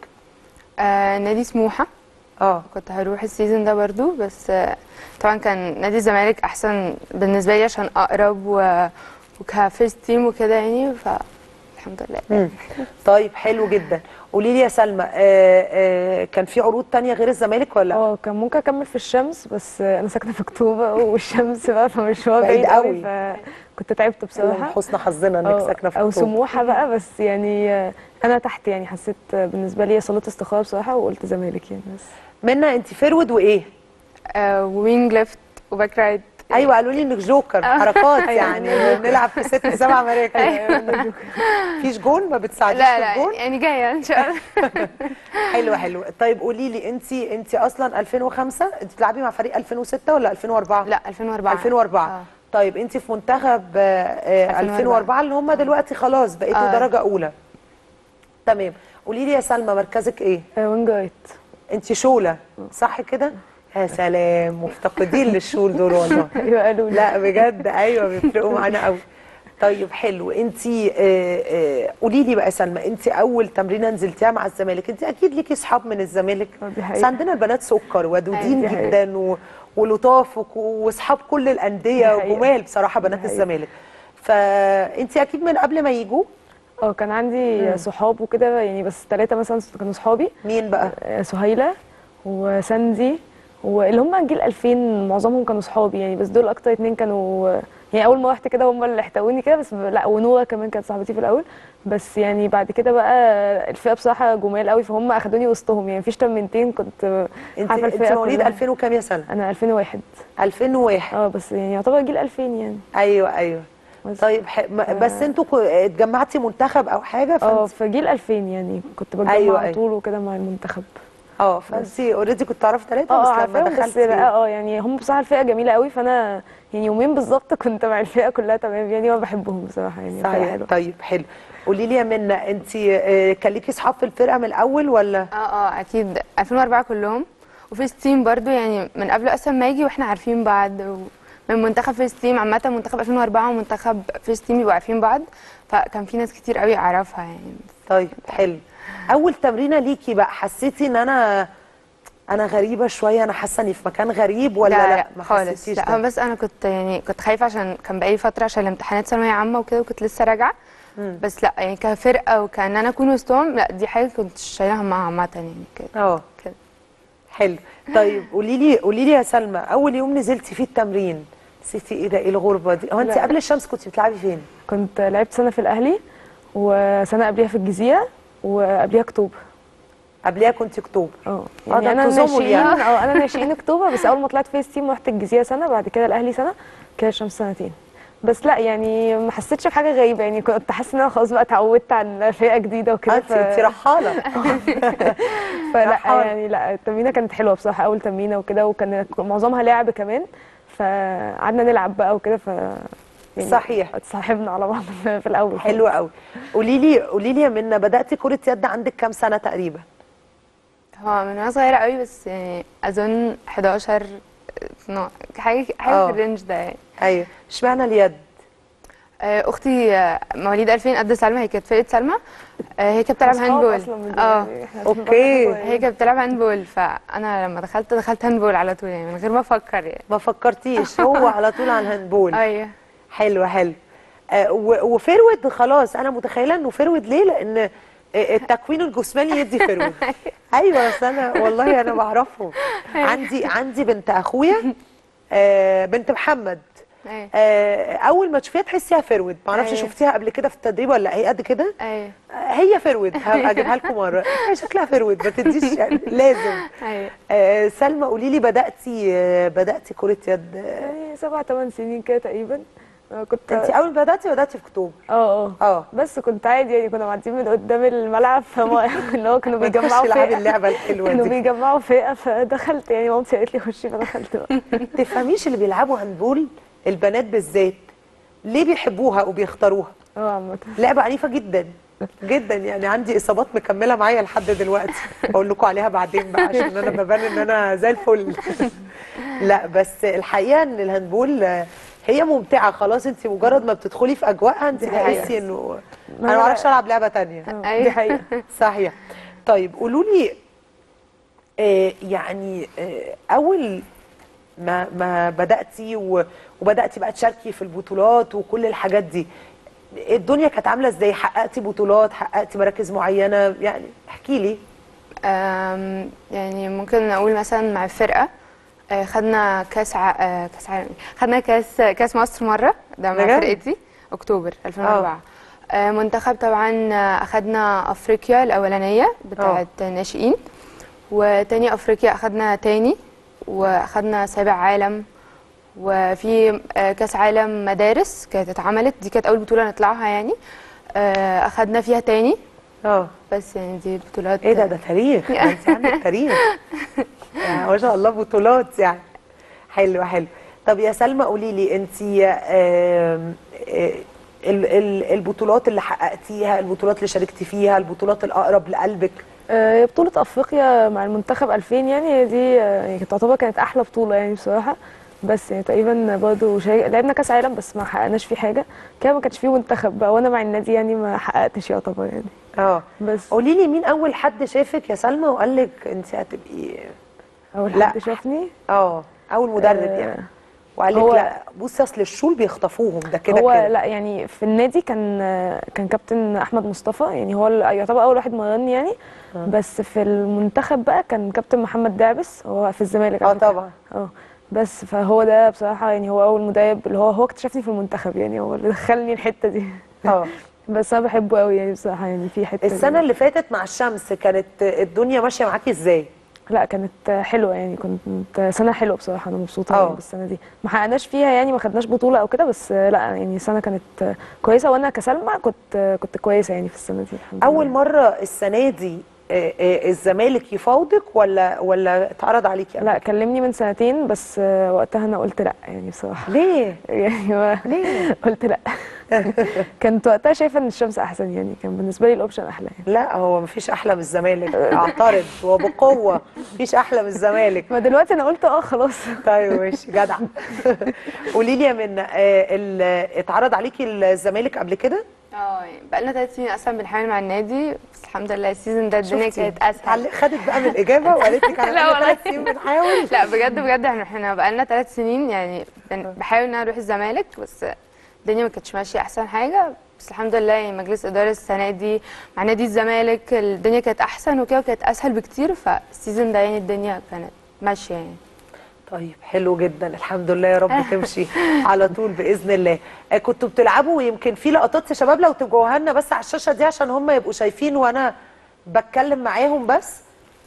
آه نادي سموحه اه كنت هروح السيزون ده برضو بس آه طبعا كان نادي الزمالك احسن بالنسبه لي عشان اقرب و وكفيرست تيم وكده يعني فالحمد لله مم. طيب حلو جدا قولي لي يا سلمى آه آه كان في عروض تانية غير الزمالك ولا اه كان ممكن اكمل في الشمس بس انا ساكنه في اكتوبر والشمس بقى فمشوار بعيد بعيد قوي قوي. فكنت تعبت من بصراحه حسن حظنا انك اه، ساكنه في او اكتوبر سموحه بقى بس يعني آه، انا تحت يعني حسيت آه، بالنسبه لي صلاه استخاره بصراحه وقلت زمالك يعني بس منى انت فيرود وايه آه وينج ليفت وباك رايت ايوه قالوا لي انك جوكر حركات يعني بنلعب في ست سبع مراكز فيش جون ما بتساعديش لا في لا الجون يعني جايه ان شاء الله حلو حلو طيب قولي لي انت انت اصلا 2005 انت بتلعبي مع فريق 2006 ولا 2004 لا 2004 2004 آه. طيب انت في منتخب آه، آه، 2004 2004 اللي هم دلوقتي خلاص بقيتوا آه. درجه اولى تمام قولي لي يا سلمى مركزك ايه آه، وينج رايت انت شوله صح كده يا سلام مفتقدين للشول دول والله ايوه قالوا لي لا بجد ايوه بيفرقوا معانا قوي طيب حلو انت قولي لي بقى يا سلمى انت اول تمرينه نزلتيها مع الزمالك انت اكيد ليكي اصحاب من الزمالك اه، دي بس حقيقة. عندنا البنات سكر ودودين دي حقيقة. جدا و... ولطاف وك- واصحاب كل الانديه دي حقيقة. وجمال بصراحه بنات حقيقة. الزمالك فانت اكيد من قبل ما يجوا اه كان عندي صحاب وكده يعني بس ثلاثه مثلا كانوا صحابي مين بقى آه، سهيله وساندي واللي هم جيل 2000 معظمهم كانوا صحابي يعني بس دول اكتر اتنين كانوا يعني اول ما رحت كده هم اللي احتووني كده بس لا ونورا كمان كانت صاحبتي في الاول بس يعني بعد كده بقى الفئه بصراحه جمال قوي فهم اخدوني وسطهم يعني مفيش تمرينتين كنت انت عارفه انت الفئه مواليد كلها. 2000 وكام يا سلمى انا 2001 2001 اه بس يعني يعتبر جيل 2000 يعني ايوه ايوه بس طيب ح... ما- بس انتوا كو- اتجمعتي منتخب او حاجه اه فانت في جيل 2000 يعني كنت بتجمع أيوة، على أيوة. طول وكده مع المنتخب اه فانت اوريدي كنت تعرفي ثلاثه اه بس اه لما عارفاهم بس دخلتي لا اه يعني هم بصراحه الفئه جميله قوي فانا يعني يومين بالظبط كنت مع الفئه كلها تمام يعني وانا بحبهم بصراحه يعني الفئة صحيح حلوة. طيب حلو قولي لي يا منى انت آه، كان ليكي اصحاب في الفرقه من الاول ولا اه اه اكيد 2004 كلهم وفي ستيم برضو يعني من قبل اصلا ما يجي واحنا عارفين بعض ومن منتخب في ستيم عامه منتخب 2004 ومنتخب في ستيم بيبقوا عارفين بعض فكان في ناس كتير قوي اعرفها يعني طيب حلو اول تمرينه ليكي بقى حسيتي ان انا انا غريبه شويه انا حاسه اني في مكان غريب ولا لا, لا, ما خالص حسيتيش لا ده؟ هو بس انا كنت يعني كنت خايفه عشان كان بقالي فتره عشان الامتحانات ثانويه عامه وكده وكنت لسه راجعه بس لا يعني كفرقه وكان انا اكون وسطهم لا دي حاجه كنت شايلها معاها عامه يعني كده اه كده حلو طيب قولي لي قولي لي يا سلمى اول يوم نزلتي فيه التمرين حسيتي ايه ده ايه الغربه دي هو انت لا. قبل الشمس كنت بتلعبي فين كنت لعبت سنه في الاهلي وسنه قبليها في الجزيره وقبليها اكتوبر قبليها كنت اكتوبر اه ده يعني انا انتوا زمل ناشئين يعني. اه انا ناشئين اكتوبر بس اول ما طلعت فيس تيم رحت الجزيره سنه بعد كده الاهلي سنه كده الشمس سنتين بس لا يعني ما حسيتش بحاجه غريبه يعني كنت حاسه ان انا خلاص بقى اتعودت على فرقه جديده وكده انت انت رحاله فلا رحالة. يعني لا التمرينه كانت حلوه بصراحه اول تمرينه وكده وكان معظمها لعب كمان فقعدنا نلعب بقى وكده ف يعني صحيح. اتصاحبنا على بعض في الاول حلو قوي قولي لي قولي لي يا منى بداتي كره يد عندك كام سنه تقريبا هو من وانا صغيره قوي بس يعني اظن 11 12 حاجه حاجه اه. في الرينج ده يعني ايوه اشمعنى اليد آه، اختي آه، مواليد 2000 قد سلمى هي كانت فرقه سلمى آه، هي كانت بتلعب أصحاب هاندبول أصلاً من اه زمان. إحنا أوكي. أصلاً هي كانت بتلعب هاندبول فانا لما دخلت دخلت هاندبول على طول يعني من غير ما افكر يعني ما فكرتيش هو على طول على الهاندبول ايوه حلو حلو آه و- وفرود خلاص انا متخيله انه فرود ليه لان آه، التكوين الجسماني يدي فرود ايوه بس انا والله انا بعرفهم عندي عندي بنت اخويا آه، بنت محمد ايوه آه اول ما تشوفيها تحسيها فرود معرفش أيوة. شفتيها قبل كده في التدريب ولا هي قد كده ايوه آه، هي فرود هبقى اجيبها لكم مره هي شكلها فرود ما تديش يعني لازم ايوه آه سلمى قولي لي بداتي آه بداتي كره يد آه، يعني سبع ثمان سنين كده تقريبا آه، كنت انت اول ما بداتي بداتي في اكتوبر اه اه اه بس كنت عادي يعني كنا معديين من قدام الملعب فما اللي هو كانوا ما تخشي بيجمعوا العبي فئة اللعبه الحلوه كانوا دي بيجمعوا فئة فدخلت يعني مامتي قالت لي خشي فدخلت بقى تفهميش اللي بيلعبوا هاندبول البنات بالذات ليه بيحبوها وبيختاروها اه عامة لعبه عنيفه جدا جدا يعني عندي اصابات مكمله معايا لحد دلوقتي اقول لكم عليها بعدين بقى عشان انا ببان ان انا زي الفل لا بس الحقيقه ان الهاندبول آه، هي ممتعه خلاص انت مجرد ما بتدخلي في اجواءها انت دي حقيقة. تحسي انه ما انا ما هو- اعرفش العب لعبه تانية آه، دي حقيقة صحيح طيب قولوا لي آه يعني آه اول ما ما بداتي و- وبداتي بقى تشاركي في البطولات وكل الحاجات دي الدنيا كانت عامله ازاي حققتي بطولات حققتي مراكز معينه يعني احكي لي أم، يعني ممكن نقول مثلا مع الفرقة آه، خدنا كاس ع... آه، كاس عالم خدنا كاس كاس مصر مرة ده مع بجد؟ فرقتي اكتوبر 2004 آه، منتخب طبعا آه، اخدنا افريقيا الاولانية بتاعه ناشئين وتاني افريقيا اخدنا تاني واخدنا سابع عالم وفي آه، كاس عالم مدارس كانت اتعملت دي كانت اول بطولة نطلعها يعني آه، اخدنا فيها تاني اه بس يعني دي البطولات ايه ده ده تاريخ ده انت عندك تاريخ يعني ما شاء الله بطولات يعني حلو حلو طب يا سلمى قولي لي انت البطولات اللي حققتيها البطولات اللي شاركتي فيها البطولات الاقرب لقلبك آه، هي بطولة أفريقيا مع المنتخب 2000 يعني هي دي آه، يعني كانت تعتبر كانت أحلى بطولة يعني بصراحة بس يعني تقريبا برضه شارك... لعبنا كأس عالم بس ما حققناش فيه حاجة كده ما كانش فيه منتخب بقى وأنا مع النادي يعني ما حققتش يعتبر يعني اه بس قولي لي مين اول حد شافك يا سلمى وقال لك انت هتبقي أول لا. حد شافني اه اول مدرب آه، يعني وقال لك هو- لا بصي اصل الشول بيخطفوهم ده كده هو كده لا يعني في النادي كان كان كابتن احمد مصطفى يعني هو اللي يعتبر اول واحد مرني يعني بس في المنتخب بقى كان كابتن محمد دعبس هو في الزمالك اه على فكرة. طبعا اه بس فهو ده بصراحه يعني هو اول مدرب اللي هو هو اكتشفني في المنتخب يعني هو اللي دخلني الحته دي اه بس انا بحبه قوي يعني بصراحه يعني في حته السنه دي. اللي فاتت مع الشمس كانت الدنيا ماشيه معاكي ازاي لا كانت حلوه يعني كنت سنه حلوه بصراحه انا مبسوطه اه. يعني بالسنه دي ما حققناش فيها يعني ما خدناش بطوله او كده بس لا يعني سنه كانت كويسه وانا كسلمى كنت كنت كويسه يعني في السنه دي الحمد اول لله. مره السنه دي آه، آه، الزمالك يفاوضك ولا ولا اتعرض عليكي قبل لا كلمني من سنتين بس وقتها انا قلت لا يعني بصراحه ليه يعني ما ليه قلت لا كنت وقتها شايفه ان الشمس احسن يعني كان بالنسبه لي الاوبشن احلى يعني لا هو مفيش احلى من الزمالك اعترض وبقوه مفيش احلى من الزمالك ما دلوقتي انا قلت اه خلاص طيب ماشي جدع قولي لي يا منى آه، ال- اتعرض عليكي الزمالك قبل كده اه يعني بقالنا ثلاث سنين اصلا بنحاول مع النادي بس الحمد لله السيزون ده الدنيا شفتي؟ كانت اسهل اتعلق- خدت بقى من الاجابه وقالت لك انا لا بقالي والله. ثلاث سنين بنحاول لا بجد بجد احنا احنا بقالنا ثلاث سنين يعني بن- بحاول ان انا اروح الزمالك بس الدنيا ما كانتش ماشيه احسن حاجه بس الحمد لله يعني مجلس اداره السنه دي مع نادي الزمالك الدنيا كانت احسن وكده وكانت اسهل بكتير فالسيزون ده يعني الدنيا كانت ماشيه يعني طيب حلو جدا الحمد لله يا رب تمشي على طول باذن الله آه، كنتوا بتلعبوا ويمكن في لقطات يا شباب لو تجوها لنا بس على الشاشه دي عشان هم يبقوا شايفين وانا بتكلم معاهم بس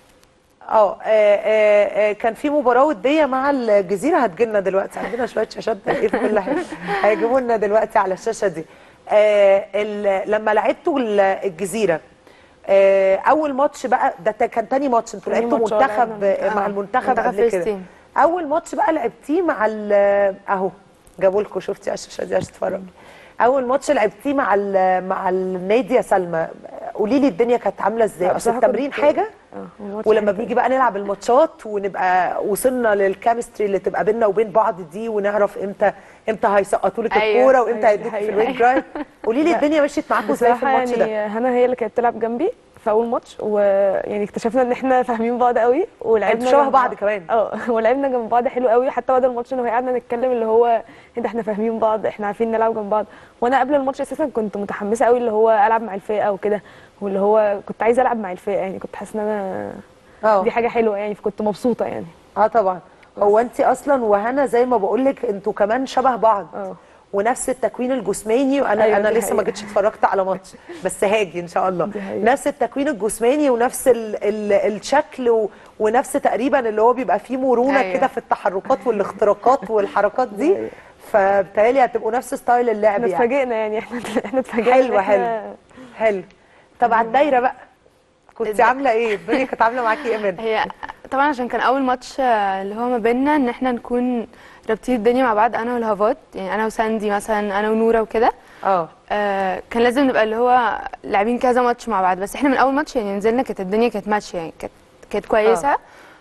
اه آه، آه، آه، كان في مباراه وديه مع الجزيره هتجيلنا دلوقتي عندنا شويه شاشات تنقية في كل حاجه هيجيبوا لنا دلوقتي على الشاشه دي آه، ال- لما لعبتوا ال- الجزيره آه، اول ماتش بقى ده تا- كان تاني ماتش انتوا تاني لعبتوا ماتش، اه، منتخب لعبنا- آه، مع اه، المنتخب منتخب قبل كده فلسطين. اول ماتش بقى لعبتيه مع ال- اهو جابوا لكم شفتي على الشاشه دي عشان تتفرجي اول ماتش لعبتيه مع ال- مع النادي يا سلمى قولي لي الدنيا كانت عامله ازاي لا، اصل بصراحة التمرين كنت- حاجه اه الماتش ولما حلو. بنيجي بقى نلعب الماتشات ونبقى وصلنا للكيمستري اللي تبقى بيننا وبين بعض دي ونعرف امتى امتى هيسقطوا لك أيوة، الكوره وامتى أيوة، هيدوكي في حقيقة. الوينج رايت قولي لي الدنيا مشيت معاكم ازاي في بصراحه الماتش ده يعني هنا هي اللي كانت بتلعب جنبي في اول ماتش ويعني اكتشفنا ان احنا فاهمين بعض قوي ولعبنا انتوا شبه جنب بعض كمان. اه ولعبنا جنب بعض حلو قوي حتى بعد الماتش لما قعدنا نتكلم اللي هو ايه ده احنا فاهمين بعض احنا عارفين نلعب جنب بعض وانا قبل الماتش اساسا كنت متحمسه قوي اللي هو العب مع الفرقه وكده واللي هو كنت عايزه العب مع الفرقه يعني كنت حاسه ان انا اه دي حاجه حلوه يعني فكنت مبسوطه يعني اه طبعا هو انت اصلا وهنا زي ما بقول لك انتوا كمان شبه بعض اه ونفس التكوين الجسماني وانا أيوة، انا دي لسه ما حقيقة. جيتش اتفرجت على ماتش بس هاجي ان شاء الله دي حقيقة. نفس التكوين الجسماني ونفس ال ال الشكل و ونفس تقريبا اللي هو بيبقى فيه مرونه أيوة. كده في التحركات والاختراقات والحركات دي حقيقة. فبالتالي هتبقوا نفس ستايل اللعب احنا يعني اتفاجئنا يعني احنا احنا اتفاجئنا حلو إن إحنا- حلو حلو طب على الدايره بقى كنت الد- عامله ايه الدنيا كانت عامله معاكي ايه منها هي طبعا عشان كان اول ماتش آه، اللي هو ما بيننا ان احنا نكون رابطين الدنيا مع بعض انا والهافات يعني انا وساندي مثلا انا ونوره وكده اه آه كان لازم نبقى اللي هو لاعبين كذا ماتش مع بعض بس احنا من اول ماتش يعني نزلنا كانت الدنيا كانت ماشيه يعني كانت كانت كويسه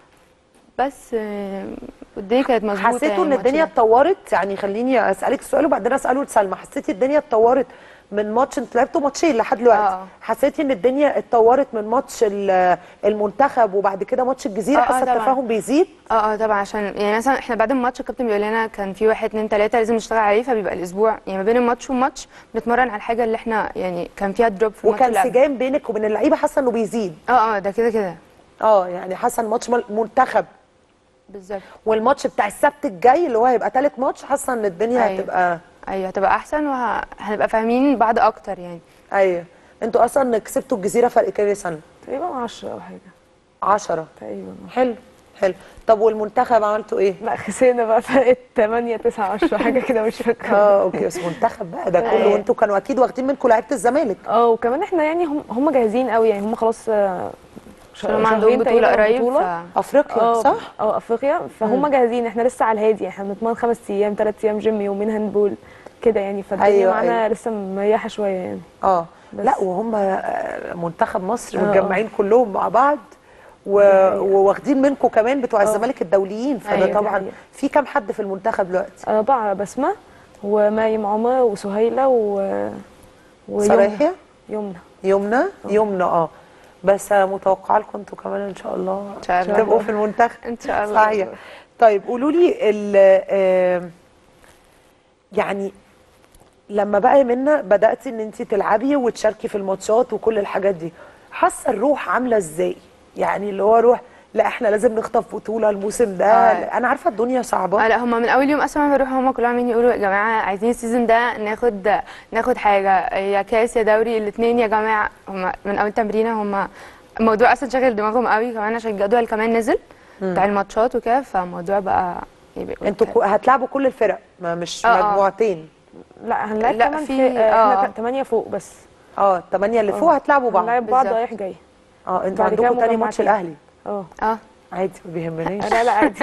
بس آه الدنيا كانت مظبوطه حسيتوا يعني ان الماتش الدنيا ده. اتطورت يعني خليني اسالك السؤال وبعدين اساله لسلمى حسيتي الدنيا اتطورت من ماتش انتوا لعبتوا ماتشين لحد دلوقتي آه. حسيتي ان الدنيا اتطورت من ماتش ال- المنتخب وبعد كده ماتش الجزيره آه، آه، حاسه طبعاً. التفاهم بيزيد اه اه طبعا عشان يعني مثلا احنا بعد الماتش الكابتن بيقول لنا كان في واحد اتنين تلاته لازم نشتغل عليه فبيبقى الاسبوع يعني ما بين الماتش والماتش بنتمرن على الحاجه اللي احنا يعني كان فيها دروب في الماتش وكان اللي قبل. سجام بينك وبين اللعيبه حاسه انه بيزيد اه اه ده كده كده اه يعني حاسه ان ماتش منتخب بالظبط والماتش بتاع السبت الجاي اللي هو هيبقى ثالث ماتش حاسه ان الدنيا أيوة. هتبقى ايوه هتبقى احسن وهنبقى فاهمين بعض اكتر يعني ايوه انتوا اصلا كسبتوا الجزيره فرق كام سنه تقريبا 10 او حاجه 10 تقريبا حلو حلو طب والمنتخب عملتوا ايه لا خسينا بقى فرقت 8 9 10 حاجه كده مش فاكره اه اوكي بس منتخب بقى ده كله أيوة. وانتوا كانوا اكيد واخدين منكم لعيبه الزمالك اه وكمان احنا يعني هم هم جاهزين قوي يعني هم خلاص آه، ش- عشان هم عندهم شهرين بطوله تقريباً قريب بطولة. ف... افريقيا اه صح اه افريقيا فهم جاهزين احنا لسه على الهادي احنا بنتمرن خمس ايام ثلاث ايام جيم يومين هاندبول كده يعني فالدنيا أيوة، معانا أيوة. لسه مريحه شويه يعني اه بس. لا وهم آه، منتخب مصر آه، متجمعين كلهم مع بعض و... حقيقة. وواخدين منكم كمان بتوع آه. الزمالك الدوليين فده أيوة، دي طبعا حقيقة. في كام حد في المنتخب دلوقتي أربعة بسمة ومريم عمر وسهيلة و ويمنى. صريحية يمنى يمنى يمنى اه بس آه، متوقعه لكم انتوا كمان ان شاء الله ان شاء الله تبقوا في المنتخب ان شاء الله صحيح طيب قولوا لي ال آه، يعني لما بقى منا بدأتي ان انت تلعبي وتشاركي في الماتشات وكل الحاجات دي حاسه الروح عامله ازاي يعني اللي هو روح لا احنا لازم نخطف بطوله الموسم ده آه. انا عارفه الدنيا صعبه اه لا هم من اول يوم اصلا ما بروح هم كلهم عمالين يقولوا يا جماعه عايزين السيزون ده ناخد ناخد حاجه يا كاس يا دوري الاثنين يا جماعه هم من اول تمرينه هم الموضوع اصلا شاغل دماغهم قوي كمان عشان الجدول كمان نزل بتاع الماتشات وكده فالموضوع بقى يبقى انتوا كو- هتلعبوا كل الفرق ما مش آه، آه. مجموعتين لا هنلعب لا، كمان في- في احنا آه. ك- تمانية فوق بس اه الثمانيه اللي فوق هتلعبوا بعض هنلعب بعض بالظبط. رايح جاي اه انتوا بعد كده عندكم تاني مجمعتين. ماتش الاهلي اه اه عادي ما بيهمنيش لا لا عادي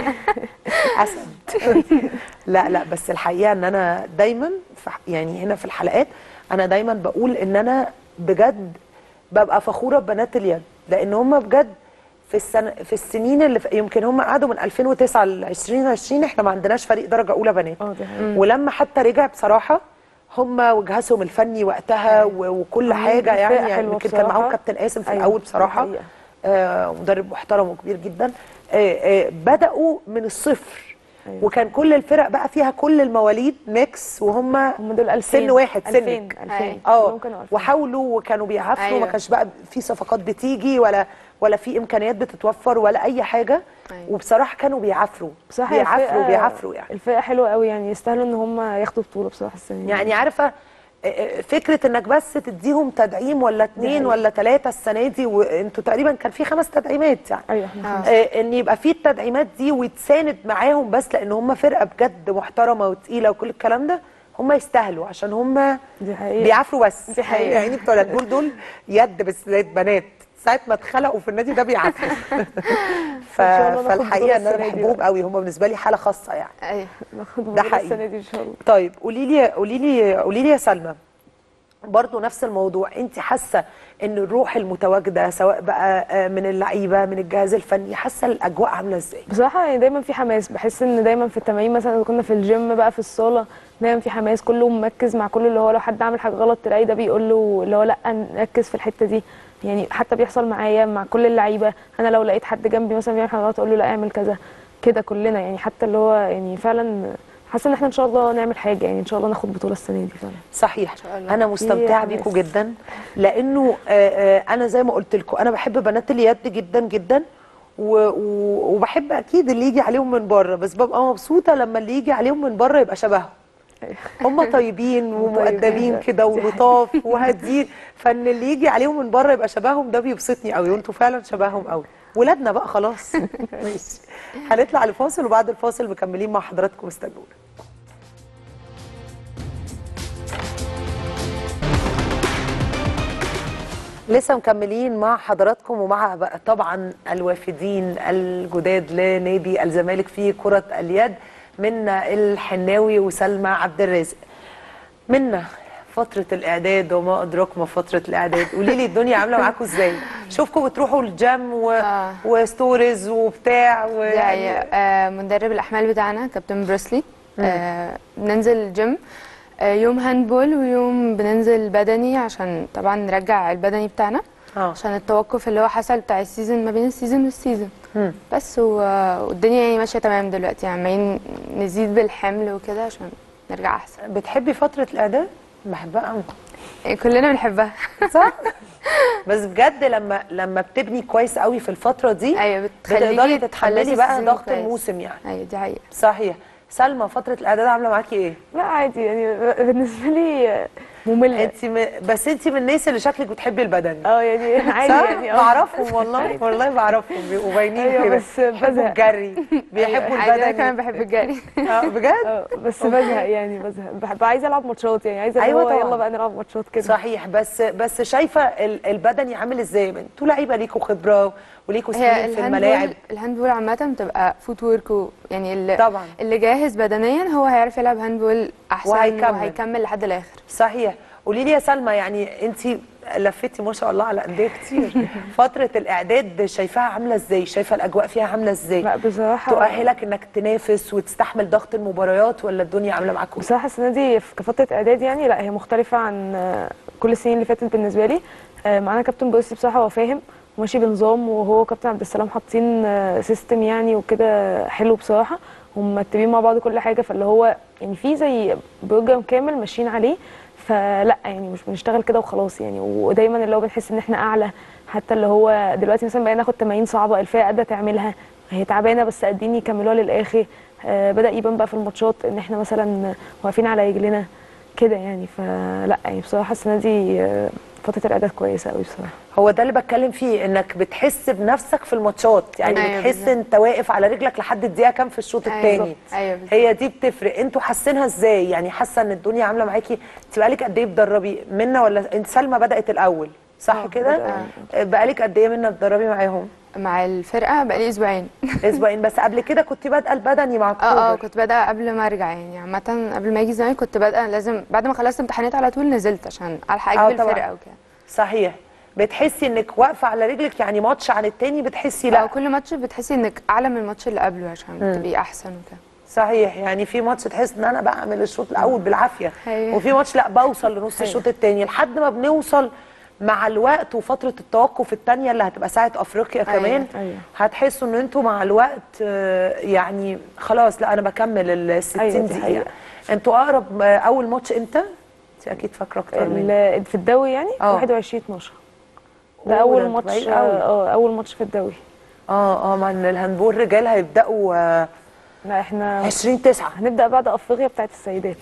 اسد لا لا بس الحقيقه ان انا دايما في ح- يعني هنا في الحلقات انا دايما بقول ان انا بجد ببقى فخوره ببنات اليد لان هم بجد في السنه في السنين اللي في يمكن هم قعدوا من 2009 ل 2020 احنا ما عندناش فريق درجه اولى بنات اه دي حقيقة. ولما حتى رجع بصراحه هم وجهازهم الفني وقتها و- وكل عاملين حاجه فرقة يعني, يعني حلوة يمكن كان معاهم بصراحة. كابتن قاسم في أيوة، الاول دي بصراحه حقيقة. آه، مدرب محترم وكبير جدا آه، آه، بدأوا من الصفر أيوة. وكان كل الفرق بقى فيها كل المواليد ميكس وهم هم دول 2000 سن واحد 2000 سنك 2000 اه كلهم كانوا 2000 وحاولوا وكانوا بيعافروا أيوة. ما كانش بقى في صفقات بتيجي ولا ولا في امكانيات بتتوفر ولا اي حاجه أيوة. وبصراحه كانوا بيعافروا بصراحة بيعافروا الفرقة- بيعافروا يعني الفرقة حلوة قوي يعني يستاهلوا ان هم ياخدوا بطولة بصراحة السنة دي. يعني عارفه آه، آه، فكره انك بس تديهم تدعيم ولا اتنين حقيقة. ولا ثلاثه السنه دي وانتوا تقريبا كان في خمس تدعيمات يعني ايوه احنا آه. خمسة. آه، ان يبقى في التدعيمات دي ويتساند معاهم بس لان هم فرقه بجد محترمه وتقيله وكل الكلام ده هم يستاهلوا عشان هم دي حقيقة بيعافروا بس دي حقيقة. يعني بتوع الهاندبول دول يد بس زي بنات ساعه ما اتخلقوا في النادي ده بيعافروا ف... إن شاء الله ناخد فالحقيقه بطولة ان انا السنة دي بحبهم بقى. قوي هم بالنسبه لي حاله خاصه يعني ايوه ناخد ده بطولة حقيقي. السنة دي ان شاء الله طيب قولي لي قولي لي قولي لي يا سلمى برضه نفس الموضوع انت حاسه ان الروح المتواجده سواء بقى آه، من اللعيبه من الجهاز الفني حاسه الاجواء عامله ازاي بصراحة يعني دايما في حماس بحس ان دايما في التمارين مثلا إذا كنا في الجيم بقى في الصالة دايما في حماس كله مركز مع كل اللي هو لو حد عامل حاجة غلط تلاقي ده بيقول له اللي هو لا نركز في الحتة دي يعني حتى بيحصل معايا مع كل اللعيبة انا لو لقيت حد جنبي مثلا بيعمل حاجة غلط اقول له لا اعمل كذا كده كلنا يعني حتى اللي هو يعني فعلا حاسة ان احنا ان شاء الله نعمل حاجة يعني ان شاء الله ناخد بطولة السنة دي فعلا صحيح شاء الله. انا مستمتعه حماس. بيكم جدا لانه آه، آه، انا زي ما قلت لكم انا بحب بنات اليد جدا جدا و... و... وبحب اكيد اللي يجي عليهم من بره بس ببقى مبسوطه لما اللي يجي عليهم من بره يبقى شبههم هم طيبين ومؤدبين كده ولطاف وهادين فان اللي يجي عليهم من بره يبقى شبههم ده بيبسطني قوي وانتوا فعلا شبههم قوي ولادنا بقى خلاص ماشي هنطلع لفاصل وبعد الفاصل مكملين مع حضراتكم استنونا لسه مكملين مع حضراتكم ومع بقى طبعا الوافدين الجداد لنادي الزمالك في كرة اليد منا الحناوي وسلمى عبد الرازق منا فترة الإعداد وما أدراك ما فترة الإعداد قولي لي الدنيا عاملة معاكم إزاي؟ شوفكم بتروحوا الجيم و... آه. وستوريز وبتاع و... دي حقيقة. آه مدرب الأحمال بتاعنا كابتن بروسلي آه بننزل الجيم آه يوم هاندبول ويوم بننزل بدني عشان طبعا نرجع البدني بتاعنا آه. عشان التوقف اللي هو حصل بتاع السيزون ما بين السيزون والسيزون مم. بس و... والدنيا يعني ماشية تمام دلوقتي يعني عمالين نزيد بالحمل وكده عشان نرجع أحسن بتحبي فترة الإعداد؟ بحبها قوي يعني كلنا بنحبها صح؟ بس بجد لما لما بتبني كويس قوي في الفترة دي ايوه بتخليكي بتقدري تخلصي تتحملي بقى السيزون ضغط كويس. الموسم يعني ايوه دي حقيقة صحيح سلمى فترة الإعداد عاملة معاكي إيه؟ لا عادي يعني بالنسبه لي ممله انت م... بس انت من الناس اللي شكلك بتحبي البدني اه يعني عادي صح؟ يعني اه بعرفهم والله والله بعرفهم بيبقوا باينين أيوة، كده بس بيحبوا بزهق. الجري بيحبوا عادي انا البدني كمان بحب الجري اه بجد؟ اه بس بزهق يعني بزهق بحب عايزه العب ماتشات يعني عايزه أيوة أيوة طبعاً. يلا بقى نلعب ماتشات كده صحيح بس بس شايفه ال- البدني عامل ازاي؟ انتوا لعيبه ليكوا خبره وليكوا هي سنين في الملاعب الهاندبول الهاندبول عامة بتبقى فوت ورك و- يعني اللي طبعا اللي جاهز بدنيا هو هيعرف يلعب هاندبول احسن وهيكمل. وهيكمل لحد الاخر صحيح قولي لي يا سلمى يعني انت لفتي ما شاء الله على انديه كتير فتره الاعداد شايفاها عامله ازاي؟ شايفه الاجواء فيها عامله ازاي؟ لا بصراحه تؤهلك انك تنافس وتستحمل ضغط المباريات ولا الدنيا عامله معاكم بصراحه السنه دي في- كفتره اعداد يعني لا هي مختلفه عن آه، كل السنين اللي فاتت بالنسبه لي آه، معانا كابتن بوسي بصراحه هو فاهم وماشي بنظام وهو وكابتن عبد السلام حاطين آه، سيستم يعني وكده حلو بصراحه هم متفقين مع بعض كل حاجه فاللي هو يعني في زي بروجرام كامل ماشيين عليه فلا يعني مش بنشتغل كده وخلاص يعني ودايما اللي هو بنحس ان احنا اعلى حتى اللي هو دلوقتي مثلا بقينا ناخد تمارين صعبه الفئه قادره تعملها هي تعبانه بس قادرين يكملوها للاخر آه بدا يبان بقى في الماتشات ان احنا مثلا واقفين على رجلنا كده يعني فلا يعني بصراحه السنه دي آه، فتره الاعداد كويسه قوي بصراحه هو ده اللي بتكلم فيه انك بتحس بنفسك في الماتشات يعني أيوة بتحس بالظبط. انت واقف على رجلك لحد الدقيقه كام في الشوط أيوة الثاني بالظبط. أيوة بالظبط. هي دي بتفرق انتوا حاسينها ازاي يعني حاسه ان الدنيا عامله معاكي انت بقالك قد ايه بتدربي منا ولا انت سلمى بدات الاول صح آه، كده بدأ- بقالك قد ايه منا بتدربي معاهم مع الفرقة بقالي اسبوعين اسبوعين بس قبل كده كنت بادئه البدني مع اه اه اكتوبر كنت بادئة قبل ما ارجع يعني عامة قبل ما اجي الزمالك كنت بادئة لازم بعد ما خلصت امتحانات على طول نزلت عشان الحق آه، اجيب طبعاً. الفرقة وكده صحيح بتحسي انك واقفه على رجلك يعني ماتش عن التاني بتحسي لا لا كل ماتش بتحسي انك اعلى من الماتش اللي قبله عشان تبقي احسن وكده صحيح يعني في ماتش تحس ان انا بعمل الشوط الاول بالعافيه أيوة. وفي ماتش لا بوصل لنص أيوة. الشوط الثاني لحد ما بنوصل مع الوقت وفتره التوقف الثانيه اللي هتبقى ساعه افريقيا أيوة. كمان أيوة. هتحسوا ان انتوا مع الوقت آه، يعني خلاص لا انا بكمل ال 60 أيوة، دي دقيقه حقيقة. انتوا اقرب آه، اول ماتش امتى؟ انت اكيد فاكره اكتر مني ال- في الدوري يعني آه. 21 12 ده أوه، ده اول انتوا ماتش بعيد قوي. اه اول ماتش في الدوري اه اه مع ان الهاندبول رجال هيبداوا آه، لا احنا 20 9 هنبدا بعد افريقيا بتاعت السيدات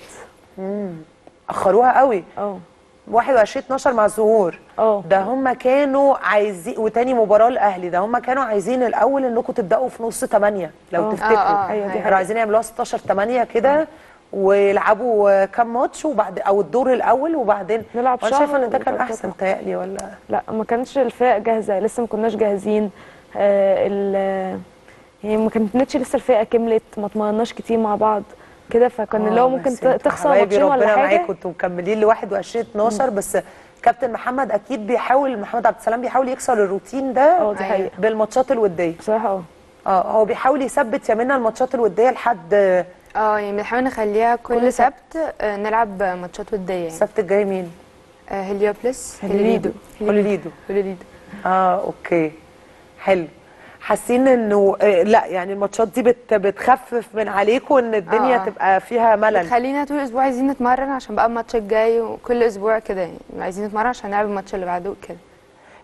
اخروها قوي اه 21 12 مع الظهور اه ده هم كانوا عايزين وتاني مباراه الاهلي ده هم كانوا عايزين الاول انكم تبداوا في نص 8 لو آه. تفتكروا آه، آه، أيوة، دي كانوا حقيقة. عايزين يعملوها 16 8 كده ويلعبوا آه، كام ماتش وبعد او الدور الاول وبعدين نلعب وانا شهر شايفه ان ده كان وبعد كده احسن تهيألي ولا لا ما كانش الفرق جاهزه لسه ما كناش جاهزين آه ال يعني ما كانتش لسه الفرقه كملت ما اتمرناش كتير مع بعض كده فكان اللي آه، هو ممكن بس ت- انتوا تخسر حبايبي ماتشين ولا ربنا حاجه معاكم انتوا مكملين ل 21 12 بس كابتن محمد اكيد بيحاول محمد عبد السلام بيحاول يكسر الروتين ده اه دي حقيقه بالماتشات الوديه بصراحه اه اه هو بيحاول يثبت يا منى الماتشات الوديه لحد اه يعني بنحاول نخليها كل, كل سبت. سبت آه، نلعب ماتشات ودية يعني السبت الجاي مين؟ آه، هليوبلس هليليدو. هوليدو هليليدو اه اوكي حلو حاسين انه آه لا يعني الماتشات دي بت بتخفف من عليكم ان الدنيا آه. تبقى فيها ملل خلينا طول الاسبوع عايزين نتمرن عشان بقى الماتش الجاي وكل اسبوع كده يعني عايزين نتمرن عشان نلعب الماتش اللي بعده كده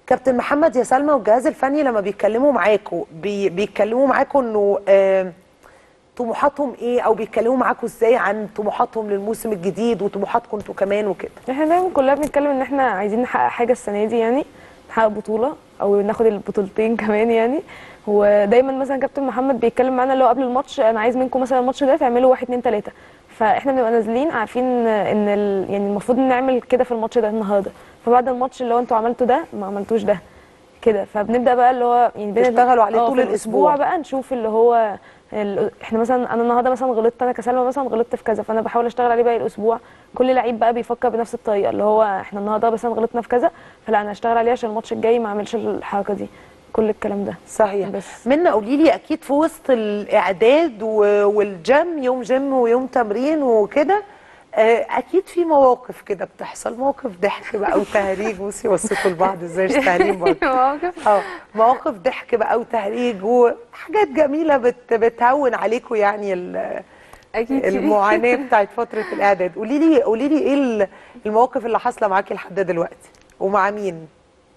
كابتن محمد يا سلمى والجهاز الفني لما بيتكلموا معاكوا بي بيتكلموا معاكوا انه آه طموحاتهم ايه او بيتكلموا معاكوا ازاي عن طموحاتهم للموسم الجديد وطموحاتكم انتوا كمان وكده احنا دايما كلنا بنتكلم ان احنا عايزين نحقق حاجه السنه دي يعني نحقق بطوله او ناخد البطولتين كمان يعني ودايما مثلا كابتن محمد بيتكلم معانا اللي هو قبل الماتش انا عايز منكم مثلا الماتش ده تعملوا واحد اتنين تلاته فاحنا بنبقى نازلين عارفين ان ال... يعني المفروض نعمل كده في الماتش ده النهارده فبعد الماتش اللي هو انتوا عملتوا ده ما عملتوش ده كده فبنبدا بقى اللي هو يعني بين- تشتغلوا عليه اه، طول في الأسبوع. بقى نشوف اللي هو ال... احنا مثلا انا النهارده مثلا غلطت انا كسلمى مثلا غلطت في كذا فانا بحاول اشتغل عليه باقي الاسبوع كل لعيب بقى بيفكر بنفس الطريقه اللي هو احنا النهارده مثلا غلطنا في كذا فلا انا هشتغل عليه عشان الماتش الجاي ما اعملش الحركه دي كل الكلام ده صحيح بس منا قولي لي اكيد في وسط الاعداد و- والجيم يوم جيم ويوم تمرين وكده آه، اكيد في مواقف كده بتحصل مواقف ضحك بقى وتهريج بصي وصيتوا لبعض ازاي مش تهريج برضه مواقف اه مواقف ضحك بقى وتهريج وحاجات جميله بت بتهون عليكم يعني ال- اكيد في. المعاناه بتاعت فتره الاعداد قولي لي قولي لي ايه ال- المواقف اللي حاصله معاكي لحد دلوقتي ومع مين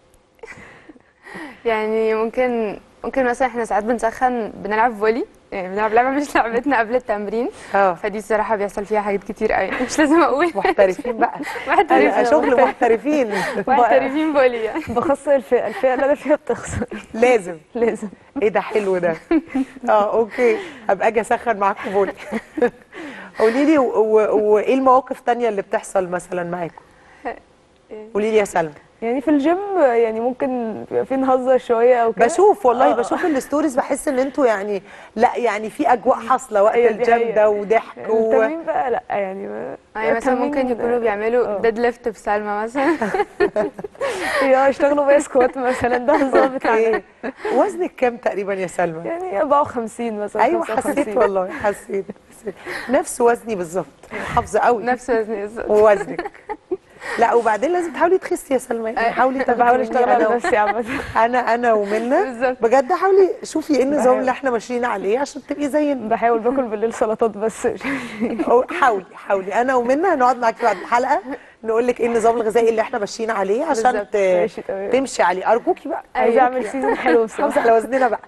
يعني ممكن ممكن مثلا احنا ساعات بنسخن بنلعب فولي يعني بنلعب لعبه مش لعبتنا قبل التمرين اه فدي الصراحه بيحصل فيها حاجات كتير قوي مش لازم اقول محترفين بقى محترفين شغل محترفين محترفين فولي يعني بخسر الفئه الفئه اللي انا فيها بتخسر لازم لازم ايه ده حلو ده اه اوكي هبقى اجي اسخن معاكم فولي قولي لي و- و- وايه المواقف التانية اللي بتحصل مثلا معاكم قولي لي يا سلمى يعني في الجيم يعني ممكن بيبقى في نهزر شويه او كده بشوف والله آه. بشوف الستوريز بحس ان انتوا يعني لا يعني في اجواء حاصله وقت أيوة دي الجيم حقيقة. ده وضحك و... التمرين بقى لا يعني ما يعني مثلا التمرين ممكن يكونوا بيعملوا اه. ديد ليفت بسلمى مثلا اه يشتغلوا بقى سكوات مثلا ده الهزار بتاعنا اوكي وزنك كام تقريبا يا سلمى يعني 54 مثلا ايوه 55. حسيت والله حسيت حسيت. نفس وزني بالظبط حافظه قوي نفس وزني بالظبط. ووزنك لا وبعدين لازم تحاولي تخسي يا سلمى يعني حاولي تاخدي بحاول مني اشتغل على أنا و- نفسي عامه انا انا ومنى بالظبط. بجد حاولي شوفي ايه النظام بحاول. اللي احنا ماشيين عليه عشان تبقي زينا بحاول باكل بالليل سلطات بس أو حاولي حاولي انا ومنى هنقعد معاكي بعد الحلقه نقول لك ايه النظام الغذائي اللي احنا ماشيين عليه عشان بالظبط. ت... ماشي، تمام. تمشي عليه ارجوكي بقى عايزه أرجوكي اعمل يعني. سيزون حلو حافظه بصراحه على وزننا بقى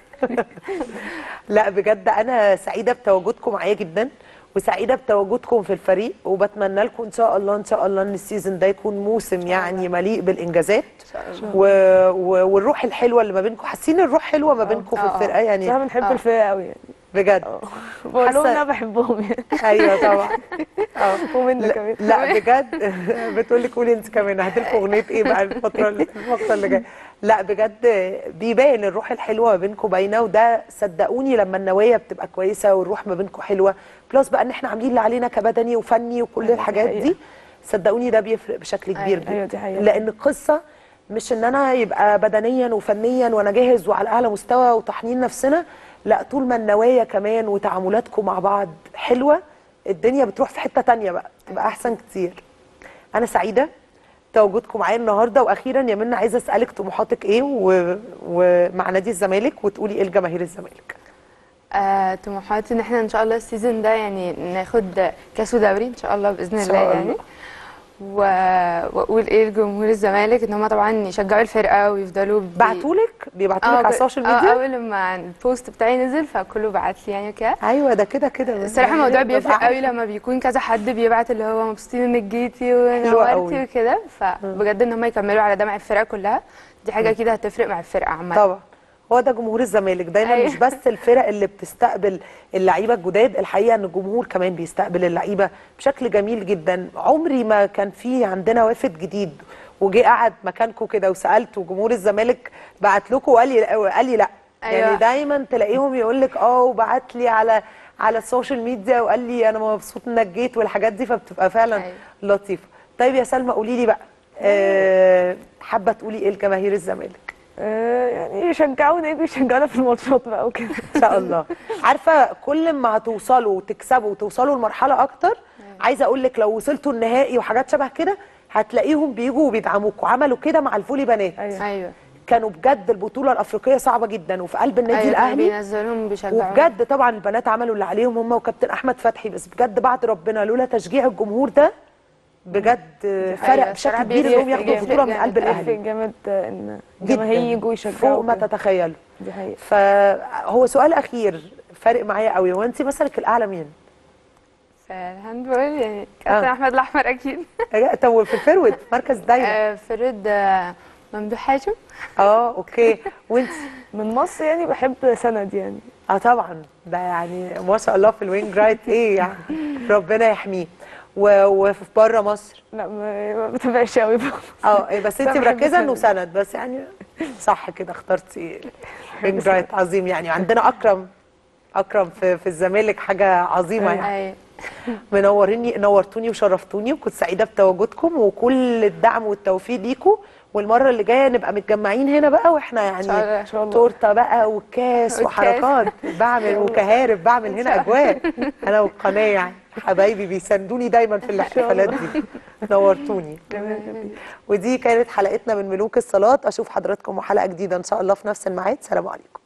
لا بجد انا سعيده بتواجدكم معايا جدا وسعيده بتواجدكم في الفريق وبتمنى لكم ان شاء الله ان شاء الله ان السيزون ده يكون موسم يعني مليء بالانجازات و... و... والروح الحلوه اللي ما بينكم حاسين الروح حلوه ما بينكم في اه. الفرقه يعني بصراحه بنحب اه. الفرقه قوي يعني بجد بقول لهم حاسة- ان انا بحبهم يعني ايوه طبعا اه ومنى لا, كمان لا بجد بتقول لك قولي انت كمان هديلكوا اغنيه ايه بقى الفتره اللي الفتره اللي جايه لا بجد بيبان الروح الحلوه ما بينكم باينه وده صدقوني لما النوايا بتبقى كويسه والروح ما بينكم حلوه بلس بقى ان احنا عاملين اللي علينا كبدني وفني وكل أيوة، الحاجات دي دي صدقوني ده بيفرق بشكل كبير أيوة، جدا أيوة، دي حقيقة. لان القصه مش ان انا يبقى بدنيا وفنيا وانا جاهز وعلى اعلى مستوى وطحنين نفسنا لا طول ما النوايا كمان وتعاملاتكم مع بعض حلوه الدنيا بتروح في حته تانية بقى تبقى احسن كتير انا سعيده تواجدكم معايا النهارده واخيرا يا منى عايزه اسالك طموحاتك ايه و... ومع نادي الزمالك وتقولي ايه لجماهير الزمالك آه، طموحاتي ان احنا ان شاء الله السيزون ده يعني ناخد كاس ودوري ان شاء الله باذن إن الله شاء يعني الله. و... واقول ايه لجمهور الزمالك ان هم طبعا يشجعوا الفرقه ويفضلوا بي... بعتولك بيبعتولك على ب- السوشيال اه ميديا اول لما البوست بتاعي نزل فكله بعت لي يعني وكده ايوه ده كده كده الصراحه يعني الموضوع ببقى بيفرق قوي عارفة. لما بيكون كذا حد بيبعت اللي هو مبسوطين انك جيتي حلوة قوي. ونورتي وكده فبجد ان هم يكملوا على ده مع الفرقه كلها دي حاجه اكيد هتفرق مع الفرقه عامه طبعا هو ده جمهور الزمالك دايما أيوة. مش بس الفرق اللي بتستقبل اللعيبه الجداد الحقيقه ان الجمهور كمان بيستقبل اللعيبه بشكل جميل جدا عمري ما كان في عندنا وافد جديد وجي قعد مكانكم كده وسالته جمهور الزمالك بعت لكم وقال لي قال لي لا أيوة. يعني دايما تلاقيهم يقول لك اه وبعت لي على على السوشيال ميديا وقال لي انا مبسوط انك جيت والحاجات دي فبتبقى فعلا أيوة. لطيفه طيب يا سلمى قولي لي بقى أه حابه تقولي ايه لجماهير الزمالك آه، يعني يشجعونا يجوا يشجعونا في الماتشات بقى وكده ان شاء الله عارفه كل ما هتوصلوا وتكسبوا وتوصلوا لمرحله اكتر عايزه اقول لك لو وصلتوا النهائي وحاجات شبه كده هتلاقيهم بيجوا وبيدعموكوا عملوا كده مع الفولي بنات ايوه ايوه كانوا بجد البطوله الافريقيه صعبه جدا وفي قلب النادي ايوه الاهلي بينزلهم بيشجعوا وبجد طبعا البنات عملوا اللي عليهم هم وكابتن احمد فتحي بس بجد بعد ربنا لولا تشجيع الجمهور ده بجد فرق أيوة، بشكل الصراحة كبير بيفرق انهم ياخدوا جامد. البطوله من قلب بيفرق الاهلي جامد ان جداً. الجماهير يجوا يشجعوا فوق ما كده. تتخيلوا دي حقيقة فهو سؤال اخير فارق معايا قوي هو انت مثلك الاعلى مين؟ فالهاندبول يعني كابتن آه. احمد الاحمر اكيد طب في الفروت مركز دايما آه، فرد آه، ممدوح حاتم اه اوكي وانت من مصر يعني بحب سند يعني اه طبعا ده يعني ما شاء الله في الوينج رايت ايه يعني ربنا يحميه و- وفي بره مصر لا ما ما بتابعش قوي اه إيه، بس انت بحب مركزه انه سند. سند بس يعني صح كده اخترتي وينج رايت عظيم يعني عندنا اكرم اكرم في في الزمالك حاجه عظيمه يعني أيوة. منوريني نورتوني وشرفتوني وكنت سعيده بتواجدكم وكل الدعم والتوفيق ليكم والمره اللي جايه نبقى متجمعين هنا بقى واحنا يعني شاء الله. ان شاء الله تورته بقى وكاس والكاس. وحركات بعمل وكهارب بعمل هنا اجواء انا والقناه يعني حبايبي بيساندوني دايما في الاحتفالات دي نورتوني ودي كانت حلقتنا من ملوك الصلاه اشوف حضراتكم وحلقه جديده ان شاء الله في نفس الميعاد سلام عليكم